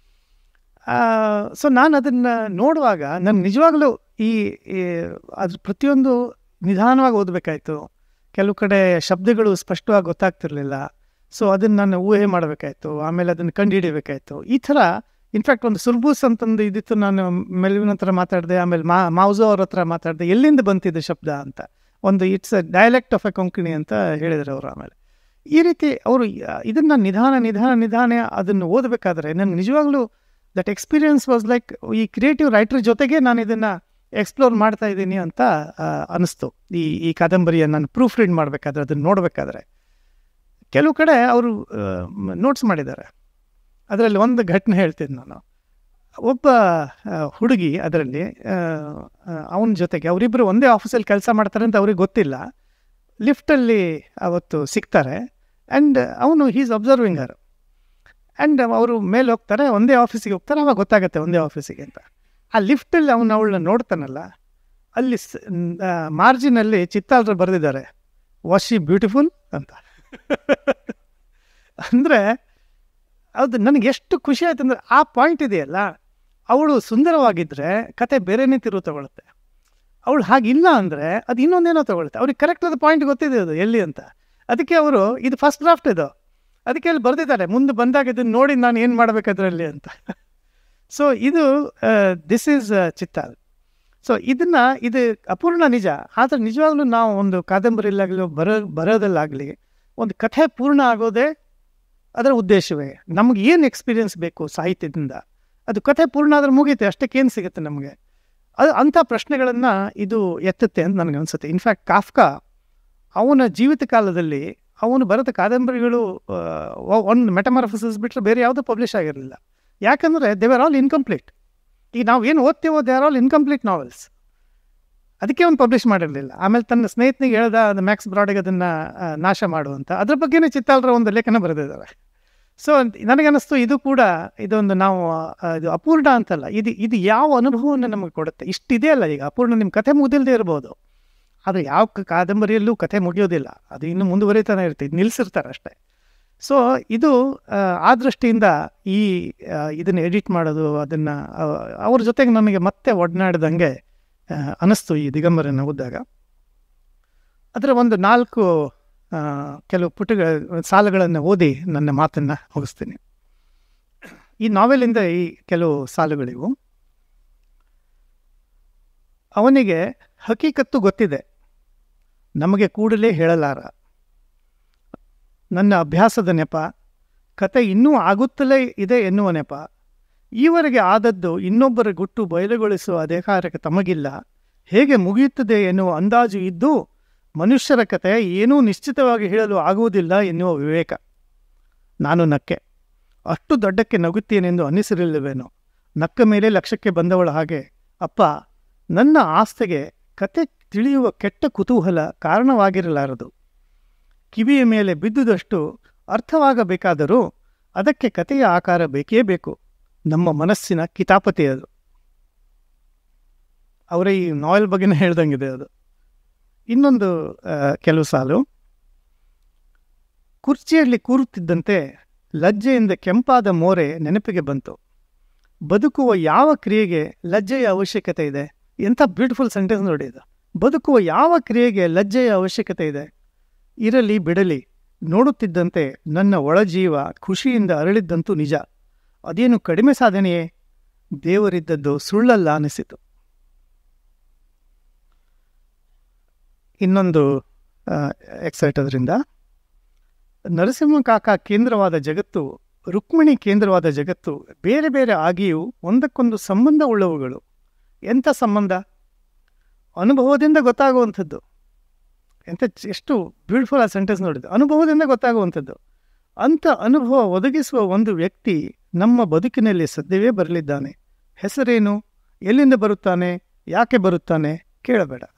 ಸೊ ನಾನು ಅದನ್ನು ನೋಡುವಾಗ ನಾನು ನಿಜವಾಗಲೂ ಈ ಈ ಅದ್ರ ಪ್ರತಿಯೊಂದು ನಿಧಾನವಾಗಿ ಓದಬೇಕಾಯ್ತು ಕೆಲವು ಕಡೆ ಶಬ್ದಗಳು ಸ್ಪಷ್ಟವಾಗಿ ಗೊತ್ತಾಗ್ತಿರ್ಲಿಲ್ಲ ಸೊ ಅದನ್ನು ನಾನು ಊಹೆ ಮಾಡಬೇಕಾಯ್ತು ಆಮೇಲೆ ಅದನ್ನು ಕಂಡುಹಿಡಿಬೇಕಾಯ್ತು ಈ ಥರ ಇನ್ಫ್ಯಾಕ್ಟ್ ಒಂದು ಸುರ್ಬೂಸ್ ಅಂತಂದು ಇದಿತ್ತು ನಾನು ಮೆಲುವಿನ ಹತ್ರ ಮಾತಾಡಿದೆ ಆಮೇಲೆ ಮಾ ಮಾವುಜೋ ಅವ್ರ ಹತ್ರ ಮಾತಾಡಿದೆ ಎಲ್ಲಿಂದ ಬಂತಿದೆ ಶಬ್ದ ಅಂತ ಒಂದು it's a dialect of a Konkani ಅಂತ ಹೇಳಿದರು ಅವರು ಆಮೇಲೆ ಈ ರೀತಿ ಅವರು ಇದನ್ನು ನಿಧಾನ ನಿಧಾನ ನಿಧಾನ ಅದನ್ನು ಓದಬೇಕಾದ್ರೆ ನನಗೆ ನಿಜವಾಗ್ಲೂ ದಟ್ ಎಕ್ಸ್ಪೀರಿಯನ್ಸ್ ವಾಸ್ ಲೈಕ್ ಈ ಕ್ರಿಯೇಟಿವ್ ರೈಟರ್ ಜೊತೆಗೆ ನಾನು ಇದನ್ನು ಎಕ್ಸ್ಪ್ಲೋರ್ ಮಾಡ್ತಾ ಇದ್ದೀನಿ ಅಂತ ಆ, ಅನಿಸ್ತು ಈ ಈ ಕಾದಂಬರಿಯನ್ನು ನಾನು ಪ್ರೂಫ್ ರೀಡ್ ಮಾಡಬೇಕಾದ್ರೆ ಅದನ್ನು ನೋಡಬೇಕಾದ್ರೆ ಕೆಲವು ಕಡೆ ಅವರು ನೋಟ್ಸ್ ಮಾಡಿದ್ದಾರೆ ಅದರಲ್ಲಿ ಒಂದು ಘಟನೆ ಹೇಳ್ತೀನಿ ನಾನು ಒಬ್ಬ ಆ, ಹುಡುಗಿ ಅದರಲ್ಲಿ ಅವನ ಜೊತೆಗೆ ಅವರಿಬ್ಬರು ಒಂದೇ ಆಫೀಸಲ್ಲಿ ಕೆಲಸ ಮಾಡ್ತಾರೆ ಅಂತ ಅವ್ರಿಗೆ ಗೊತ್ತಿಲ್ಲ ಲಿಫ್ಟಲ್ಲಿ ಅವತ್ತು ಸಿಗ್ತಾರೆ ಆ್ಯಂಡ್ ಅವನು ಹೀಸ್ ಅಬ್ಸರ್ವಿಂಗ್ ಹರ್ ಆ್ಯಂಡ್ ಅವರು ಮೇಲೆ ಹೋಗ್ತಾರೆ ಒಂದೇ ಆಫೀಸಿಗೆ ಹೋಗ್ತಾರೆ ಅವಾಗ ಗೊತ್ತಾಗುತ್ತೆ ಒಂದೇ ಆಫೀಸಿಗೆ ಅಂತ ಆ ಲಿಫ್ಟಲ್ಲಿ ಅವನು ಅವಳನ್ನ ನೋಡ್ತಾನಲ್ಲ ಅಲ್ಲಿ ಮಾರ್ಜಿನಲ್ಲಿ ಚಿತ್ತಾಲ್ರು ಬರೆದಿದ್ದಾರೆ ವಾಸ್ ಶಿ ಬ್ಯೂಟಿಫುಲ್ ಅಂತ ಅಂದರೆ ಅದು ನನಗೆ ಎಷ್ಟು ಖುಷಿ ಆಯ್ತು ಅಂದರೆ ಆ ಪಾಯಿಂಟ್ ಇದೆಯಲ್ಲ ಅವಳು ಸುಂದರವಾಗಿದ್ದರೆ ಕತೆ ಬೇರೆನೇ ತಿರು ತಗೊಳುತ್ತೆ ಅವಳು ಹಾಗಿಲ್ಲ ಅಂದರೆ ಅದು ಇನ್ನೊಂದೇನೋ ತಗೊಳುತ್ತೆ ಅವ್ರಿಗೆ ಕರೆಕ್ಟ್ ಆದ ಪಾಯಿಂಟ್ ಗೊತ್ತಿದೆ ಅದು ಎಲ್ಲಿ ಅಂತ ಅದಕ್ಕೆ ಅವರು ಇದು ಫಸ್ಟ್ ಡ್ರಾಫ್ಟ್ ಇದು ಅದಕ್ಕೆ ಅಲ್ಲಿ ಬರೆದಿದ್ದಾರೆ ಮುಂದೆ ಬಂದಾಗ ಇದನ್ನು ನೋಡಿ ನಾನು ಏನು ಮಾಡಬೇಕು ಅದರಲ್ಲಿ ಅಂತ ಸೊ ಇದು ದಿಸ್ ಈಸ್ ಚಿತ್ತಾಲ್ ಸೊ ಇದನ್ನು ಇದು ಅಪೂರ್ಣ ನಿಜ ಆದರೆ ನಿಜವಾಗ್ಲೂ ನಾವು ಒಂದು ಕಾದಂಬರಿಲಾಗಲಿ ಬರೋ ಬರೋದಲ್ಲಾಗಲಿ ಒಂದು ಕಥೆ ಪೂರ್ಣ ಆಗೋದೇ ಅದರ ಉದ್ದೇಶವೇ ನಮ್ಗೆ ಏನು ಎಕ್ಸ್ಪೀರಿಯನ್ಸ್ ಬೇಕು ಸಾಹಿತ್ಯದಿಂದ ಅದು ಕಥೆ ಪೂರ್ಣ ಆದ್ರೆ ಮುಗೀತೆ ಅಷ್ಟಕ್ಕೇನು ಸಿಗುತ್ತೆ ನಮಗೆ ಅದು ಅಂಥ ಪ್ರಶ್ನೆಗಳನ್ನು ಇದು ಎತ್ತುತ್ತೆ ಅಂತ ನನಗೆ ಅನಿಸುತ್ತೆ ಇನ್ಫ್ಯಾಕ್ಟ್ ಕಾಫ್ಕಾ ಅವನ ಜೀವಿತ ಕಾಲದಲ್ಲಿ ಅವನು ಬರೆದ ಕಾದಂಬರಿಗಳು ಒಂದು ಮೆಟಮಾರ್ಫಸಿಸ್ ಬಿಟ್ಟರೆ ಬೇರೆ ಯಾವುದೂ ಪಬ್ಲಿಷ್ ಆಗಿರಲಿಲ್ಲ ಯಾಕಂದರೆ ದೇ ಆರ್ ಆಲ್ ಇನ್ಕಂಪ್ಲೀಟ್ ಈಗ ನಾವು ಏನು ಓದ್ತೀವೋ they are all incomplete novels ಅದಕ್ಕೆ ಅವನು ಪಬ್ಲಿಷ್ ಮಾಡಿರಲಿಲ್ಲ ಆಮೇಲೆ ತನ್ನ ಸ್ನೇಹಿತನಿಗೆ ಹೇಳ್ದ ಅದು ಮ್ಯಾಕ್ಸ್ ಬ್ರಾಡಿಗೆ ಅದನ್ನು ನಾಶ ಮಾಡುವಂತ ಅದ್ರ ಬಗ್ಗೆನೇ ಚಿತ್ತಾಲ್ರ ಒಂದು ಲೇಖನ ಬರೆದಿದ್ದಾರೆ ಸೊ ನನಗನ್ನಿಸ್ತು ಇದು ಕೂಡ ಇದೊಂದು ನಾವು ಆ, ಇದು ಅಪೂರ್ಣ ಅಂತಲ್ಲ ಇದು ಇದು ಯಾವ ಅನುಭವವನ್ನು ನಮಗೆ ಕೊಡುತ್ತೆ ಇಷ್ಟಿದೆಯಲ್ಲ ಈಗ ಅಪೂರ್ಣ ನಿಮ್ಮ ಕಥೆ ಮುಗಿದಿಲ್ಲದೆ ಇರ್ಬೋದು ಆದರೆ ಯಾವ ಕ- ಕಾದಂಬರಿಯಲ್ಲೂ ಕಥೆ ಮುಗಿಯೋದಿಲ್ಲ ಅದು ಇನ್ನು ಮುಂದುವರಿತಾನೆ ಇರುತ್ತೆ ಇದು ನಿಲ್ಲಿಸಿರ್ತಾರೆ ಅಷ್ಟೇ ಸೊ ಇದು ಆ, ಆ ದೃಷ್ಟಿಯಿಂದ ಈ ಆ, ಇದನ್ನು ಎಡಿಟ್ ಮಾಡೋದು ಅದನ್ನು ಅವ್ರ ಜೊತೆಗೆ ನನಗೆ ಮತ್ತೆ ಒಡನಾಡ್ದಂಗೆ ಆ, ಅನ್ನಿಸ್ತು ಈ ದಿಗಂಬರನ್ನು ಓದಿದಾಗ ಅದರ ಒಂದು ನಾಲ್ಕು ಆ, ಕೆಲವು ಪುಟಗಳ ಸಾಲುಗಳನ್ನು ಓದಿ ನನ್ನ ಮಾತನ್ನು ಮುಗಿಸ್ತೀನಿ ಈ ನಾವೆಲಿಂದ ಈ ಕೆಲವು ಸಾಲುಗಳಿವು ಅವನಿಗೆ ಹಕೀಕತ್ತು ಗೊತ್ತಿದೆ ನಮಗೆ ಕೂಡಲೇ ಹೇಳಲಾರ ನನ್ನ ಅಭ್ಯಾಸದ ನೆಪ ಕತೆ ಇನ್ನೂ ಆಗುತ್ತಲೇ ಇದೆ ಎನ್ನುವ ನೆಪ ಈವರೆಗೆ ಆದದ್ದು ಇನ್ನೊಬ್ಬರ ಗುಟ್ಟು ಬಯಲುಗೊಳಿಸುವ ಅಧಿಕಾರಕ್ಕೆ ತಮಗಿಲ್ಲ ಹೇಗೆ ಮುಗಿಯುತ್ತದೆ ಎನ್ನುವ ಅಂದಾಜು ಇದ್ದು ಮನುಷ್ಯರ ಕತೆ ಏನೂ ನಿಶ್ಚಿತವಾಗಿ ಹೇಳಲು ಆಗುವುದಿಲ್ಲ ಎನ್ನುವ ವಿವೇಕ ನಾನು ನಕ್ಕೆ ಅಷ್ಟು ದೊಡ್ಡಕ್ಕೆ ನಗುತ್ತೇನೆಂದು ಅನ್ನಿಸಿರಲಿಲ್ವೇನೋ ನಕ್ಕ ಮೇಲೆ ಲಕ್ಷ್ಯಕ್ಕೆ ಬಂದವಳ ಹಾಗೆ ಅಪ್ಪ ನನ್ನ ಆಸ್ತೆಗೆ ಕತೆ ತಿಳಿಯುವ ಕೆಟ್ಟ ಕುತೂಹಲ ಕಾರಣವಾಗಿರಲಾರದು ಕಿವಿಯ ಮೇಲೆ ಬಿದ್ದುದಷ್ಟು ಅರ್ಥವಾಗಬೇಕಾದರೂ ಅದಕ್ಕೆ ಕತೆಯ ಆಕಾರ ಬೇಕೇ ಬೇಕು ನಮ್ಮ ಮನಸ್ಸಿನ ಕಿತಾಪತಿ ಅದು ಅವರ ಈ ನಾವೆಲ್ ಬಗ್ಗೆನೇ ಹೇಳ್ದಂಗಿದೆ ಅದು ಇನ್ನೊಂದು ಆ, ಕೆಲವು ಸಾಲು ಕುರ್ಚಿಯಲ್ಲಿ ಕೂರುತ್ತಿದ್ದಂತೆ ಲಜ್ಜೆಯಿಂದ ಕೆಂಪಾದ ಮೋರೆ ನೆನಪಿಗೆ ಬಂತು ಬದುಕುವ ಯಾವ ಕ್ರಿಯೆಗೆ ಲಜ್ಜೆಯ ಅವಶ್ಯಕತೆ ಇದೆ ಎಂಥ ಬ್ಯೂಟಿಫುಲ್ ಸೆಂಟೆನ್ಸ್ ನೋಡಿ ಇದು ಬದುಕುವ ಯಾವ ಕ್ರಿಯೆಗೆ ಲಜ್ಜೆಯ ಅವಶ್ಯಕತೆ ಇದೆ ಇರಲಿ ಬಿಡಲಿ ನೋಡುತ್ತಿದ್ದಂತೆ ನನ್ನ ಒಳಜೀವ ಖುಷಿಯಿಂದ ಅರಳಿದ್ದಂತೂ ನಿಜ ಅದೇನು ಕಡಿಮೆ ಸಾಧನೆಯೇ ದೇವರಿದ್ದದ್ದು ಸುಳ್ಳಲ್ಲ ಅನಿಸಿತು ಇನ್ನೊಂದು ಎಕ್ಸೈಟ್ ಅದರಿಂದ ನರಸಿಂಹ ಕಾಕ ಕೇಂದ್ರವಾದ ಜಗತ್ತು ರುಕ್ಮಿಣಿ ಕೇಂದ್ರವಾದ ಜಗತ್ತು ಬೇರೆ ಬೇರೆ ಆಗಿಯೂ ಒಂದಕ್ಕೊಂದು ಸಂಬಂಧ ಉಳ್ಳವುಗಳು ಎಂಥ ಸಂಬಂಧ ಅನುಭವದಿಂದ ಗೊತ್ತಾಗುವಂಥದ್ದು ಎಂಥ ಚ- ಎಷ್ಟು ಬ್ಯೂಟಿಫುಲ್ ಆ ಸೆಂಟೆನ್ಸ್ ನೋಡಿದ್ದು ಅನುಭವದಿಂದ ಗೊತ್ತಾಗುವಂಥದ್ದು ಅಂಥ ಅನುಭವ ಒದಗಿಸುವ ಒಂದು ವ್ಯಕ್ತಿ ನಮ್ಮ ಬದುಕಿನಲ್ಲಿ ಸದ್ಯವೇ ಬರಲಿದ್ದಾನೆ ಹೆಸರೇನು ಎಲ್ಲಿಂದ ಬರುತ್ತಾನೆ ಯಾಕೆ ಬರುತ್ತಾನೆ ಕೇಳಬೇಡ